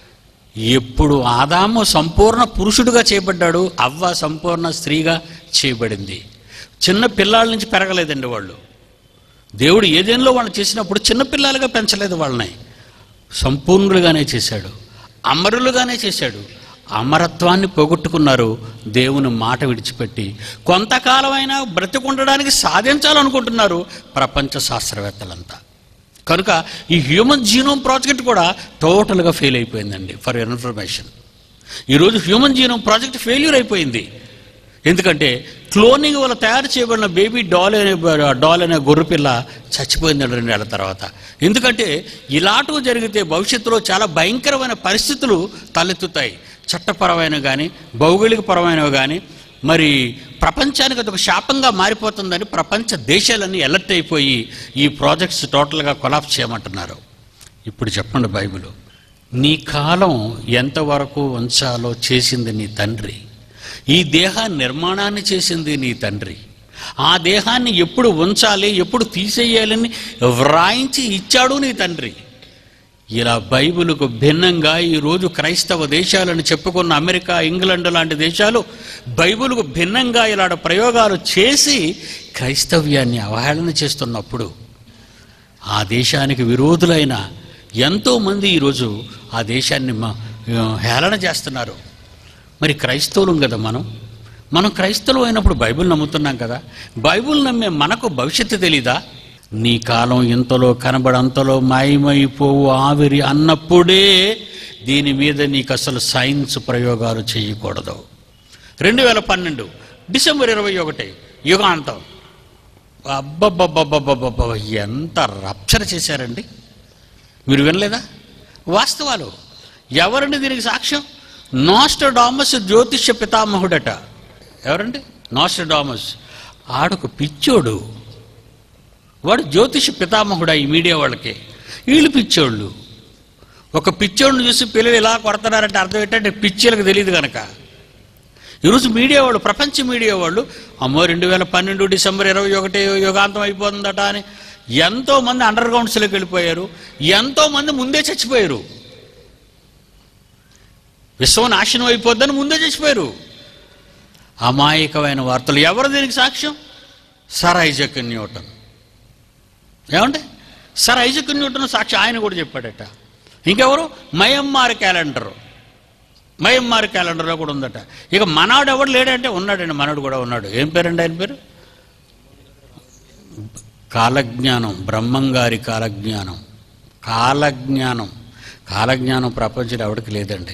ఎప్పుడు ఆదాము సంపూర్ణ పురుషుడుగా చేయబడ్డాడు అవ్వ సంపూర్ణ స్త్రీగా చేయబడింది చిన్న పిల్లాళ్ళ నుంచి పెరగలేదండి వాళ్ళు దేవుడు ఏదేంలో వాళ్ళని చేసినప్పుడు చిన్నపిల్లలుగా పెంచలేదు వాళ్ళని సంపూర్ణులుగానే చేశాడు అమరులుగానే చేశాడు అమరత్వాన్ని పోగొట్టుకున్నారు దేవుని మాట విడిచిపెట్టి కొంతకాలమైనా బ్రతికుండడానికి సాధించాలనుకుంటున్నారు ప్రపంచ శాస్త్రవేత్తలంతా కనుక ఈ హ్యూమన్ జీనోమ్ ప్రాజెక్ట్ కూడా టోటల్గా ఫెయిల్ అయిపోయిందండి ఫర్ ఇన్ఫర్మేషన్ ఈరోజు హ్యూమన్ జీనోమ్ ప్రాజెక్ట్ ఫెయిల్యూర్ అయిపోయింది ఎందుకంటే క్లోనింగ్ వల్ల తయారు చేయబడిన బేబీ డాల్ అనే డాల్ అనే గొర్రెపిల్ల చచ్చిపోయిందండి రెండేళ్ల తర్వాత ఎందుకంటే ఇలాంటివి జరిగితే భవిష్యత్తులో చాలా భయంకరమైన పరిస్థితులు తలెత్తుతాయి చట్టపరమైన కానీ భౌగోళికపరమైనవి కానీ మరి ప్రపంచానికి అదొక శాపంగా మారిపోతుందని ప్రపంచ దేశాలన్నీ అలర్ట్ అయిపోయి ఈ ప్రాజెక్ట్స్ టోటల్గా కొలాప్స్ చేయమంటున్నారు ఇప్పుడు చెప్పండి బైబిల్ నీ కాలం ఎంతవరకు ఉంచాలో చేసింది నీ తండ్రి ఈ దేహ నిర్మాణాన్ని చేసింది నీ తండ్రి ఆ దేహాన్ని ఎప్పుడు ఉంచాలి ఎప్పుడు తీసేయాలని వ్రాయించి ఇచ్చాడు నీ తండ్రి ఇలా బైబిల్కు భిన్నంగా ఈరోజు క్రైస్తవ దేశాలను చెప్పుకున్న అమెరికా ఇంగ్లాండ్ లాంటి దేశాలు బైబిల్కు భిన్నంగా ఇలాంటి ప్రయోగాలు చేసి క్రైస్తవ్యాన్ని అవహేళన చేస్తున్నప్పుడు ఆ దేశానికి విరోధులైన ఎంతోమంది ఈరోజు ఆ దేశాన్ని మ- హేళన చేస్తున్నారు మరి క్రైస్తవులం కదా మనం మనం క్రైస్తవులు అయినప్పుడు బైబిల్ నమ్ముతున్నాం కదా బైబిల్ నమ్మే మనకు భవిష్యత్తు తెలీదా నీ కాలం ఇంతలో కనబడంతలో మాయమైపోవు ఆవిరి అన్నప్పుడే దీని మీద నీకు అసలు సైన్స్ ప్రయోగాలు చేయకూడదు రెండు వేల పన్నెండు డిసెంబర్ ఇరవై ఒకటి యుగాంతం అబ్బబ్బబ్బబ్బబ్బబ్బ ఎంత రప్చర్ చేశారండి మీరు వినలేదా వాస్తవాలు ఎవరండి దీనికి సాక్ష్యం నాస్టడామస్ జ్యోతిష్య పితామహుడట ఎవరండి నాస్టడామస్ ఆడొక పిచ్చోడు వాడు జ్యోతిష పితామహుడా ఈ మీడియా వాళ్ళకి వీళ్ళు పిచ్చోళ్ళు ఒక పిచ్చోడిని చూసి పిల్లలు ఇలా కొడతారంటే అర్థం ఏంటంటే పిచ్చోళ్ళకి తెలియదు కనుక ఈరోజు మీడియా వాళ్ళు ప్రపంచ మీడియా వాళ్ళు అమ్మో రెండు వేల పన్నెండు డిసెంబర్ ఇరవై ఒకటి యుగాంతం అయిపోతుందట అని ఎంతో మంది అండర్ గ్రౌండ్స్లోకి వెళ్ళిపోయారు ఎంతో మంది ముందే చచ్చిపోయారు విశ్వం నాశనం అయిపోద్దని ముందే చచ్చిపోయారు అమాయకమైన వార్తలు ఎవరు దీనికి సాక్ష్యం సర్ ఐజక్ న్యూటన్ ఏమంటే సర్ ఐజక్ న్యూటన్ సాక్షి ఆయన కూడా చెప్పాడట ఇంకెవరు మయమ్మార్ క్యాలెండర్ మయమ్మార్ క్యాలెండర్లో కూడా ఉందట ఇక మనవాడు ఎవడు లేడంటే ఉన్నాడండి మనవాడు కూడా ఉన్నాడు ఏం పేరండి ఆయన పేరు కాలజ్ఞానం బ్రహ్మంగారి కాలజ్ఞానం కాలజ్ఞానం కాలజ్ఞానం ప్రపంచంలో ఎవరికి లేదండి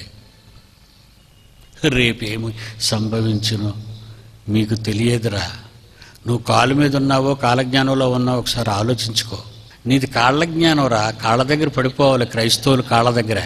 రేపేమి సంభవించును మీకు తెలియదురా నువ్వు కాలు మీద ఉన్నావో కాలజ్ఞానంలో ఉన్నావో ఒకసారి ఆలోచించుకో నీది కాళ్ళ జ్ఞానం రా కాళ్ళ దగ్గర పడిపోవాలి క్రైస్తవులు కాళ్ళ దగ్గర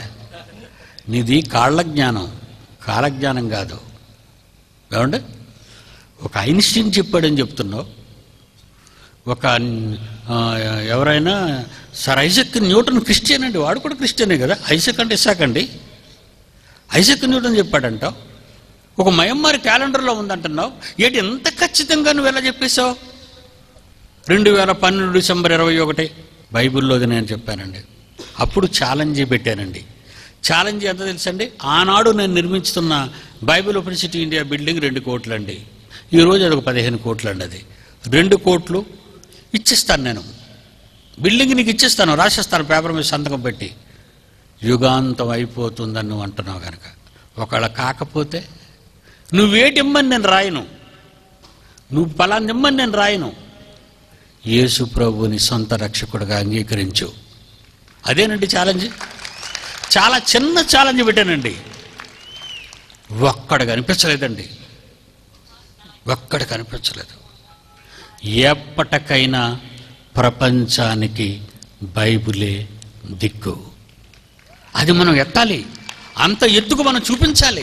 నీది కాళ్ళ జ్ఞానం కాలజ్ఞానం కాదు ఏమండి ఒక ఐన్స్టీన్ చెప్పాడని చెప్తున్నావు ఒక ఆ, ఎవరైనా సర్ ఐజక్ న్యూటన్ క్రిస్టియన్ అండి వాడు కూడా క్రిస్టియనే కదా ఐజక్ అంటే ఇసాక్ అండి ఐజక్ న్యూటన్ చెప్పాడంటావు ఒక మయమ్మారి క్యాలెండర్లో ఉందంటున్నావు ఏంటి ఎంత ఖచ్చితంగా నువ్వు ఎలా చెప్పేశావు రెండు వేల పన్నెండు డిసెంబర్ ఇరవై ఒకటి బైబిల్లోది నేను చెప్పానండి అప్పుడు ఛాలెంజ్ పెట్టానండి ఛాలెంజ్ ఎంత తెలుసండి ఆనాడు నేను నిర్మించుతున్న బైబిల్ యూనివర్సిటీ ఇండియా బిల్డింగ్ రెండు కోట్లు అండి ఈరోజు అది ఒక పదిహేను కోట్లు అండి అది రెండు కోట్లు ఇచ్చిస్తాను నేను బిల్డింగ్ నీకు ఇచ్చిస్తాను రాసిస్తాను పేపర్ మీద సంతకం పెట్టి యుగాంతం అయిపోతుందని నువ్వు అంటున్నావు కనుక ఒకవేళ కాకపోతే నువ్వేటి ఇమ్మని నేను రాయను నువ్వు పలాన్ని ఇమ్మని నేను రాయను యేసు ప్రభుని సొంత రక్షకుడిగా అంగీకరించు అదేనండి ఛాలెంజ్ చాలా చిన్న ఛాలెంజ్ పెట్టానండి ఒక్కడ కనిపించలేదండి ఒక్కడ కనిపించలేదు ఎప్పటికైనా ప్రపంచానికి బైబిలే దిక్కు అది మనం ఎత్తాలి అంత ఎత్తుకు మనం చూపించాలి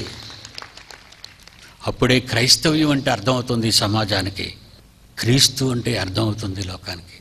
అప్పుడే క్రైస్తవ్యం అంటే అర్థమవుతుంది ఈ సమాజానికి క్రీస్తు అంటే అర్థమవుతుంది ఈ లోకానికి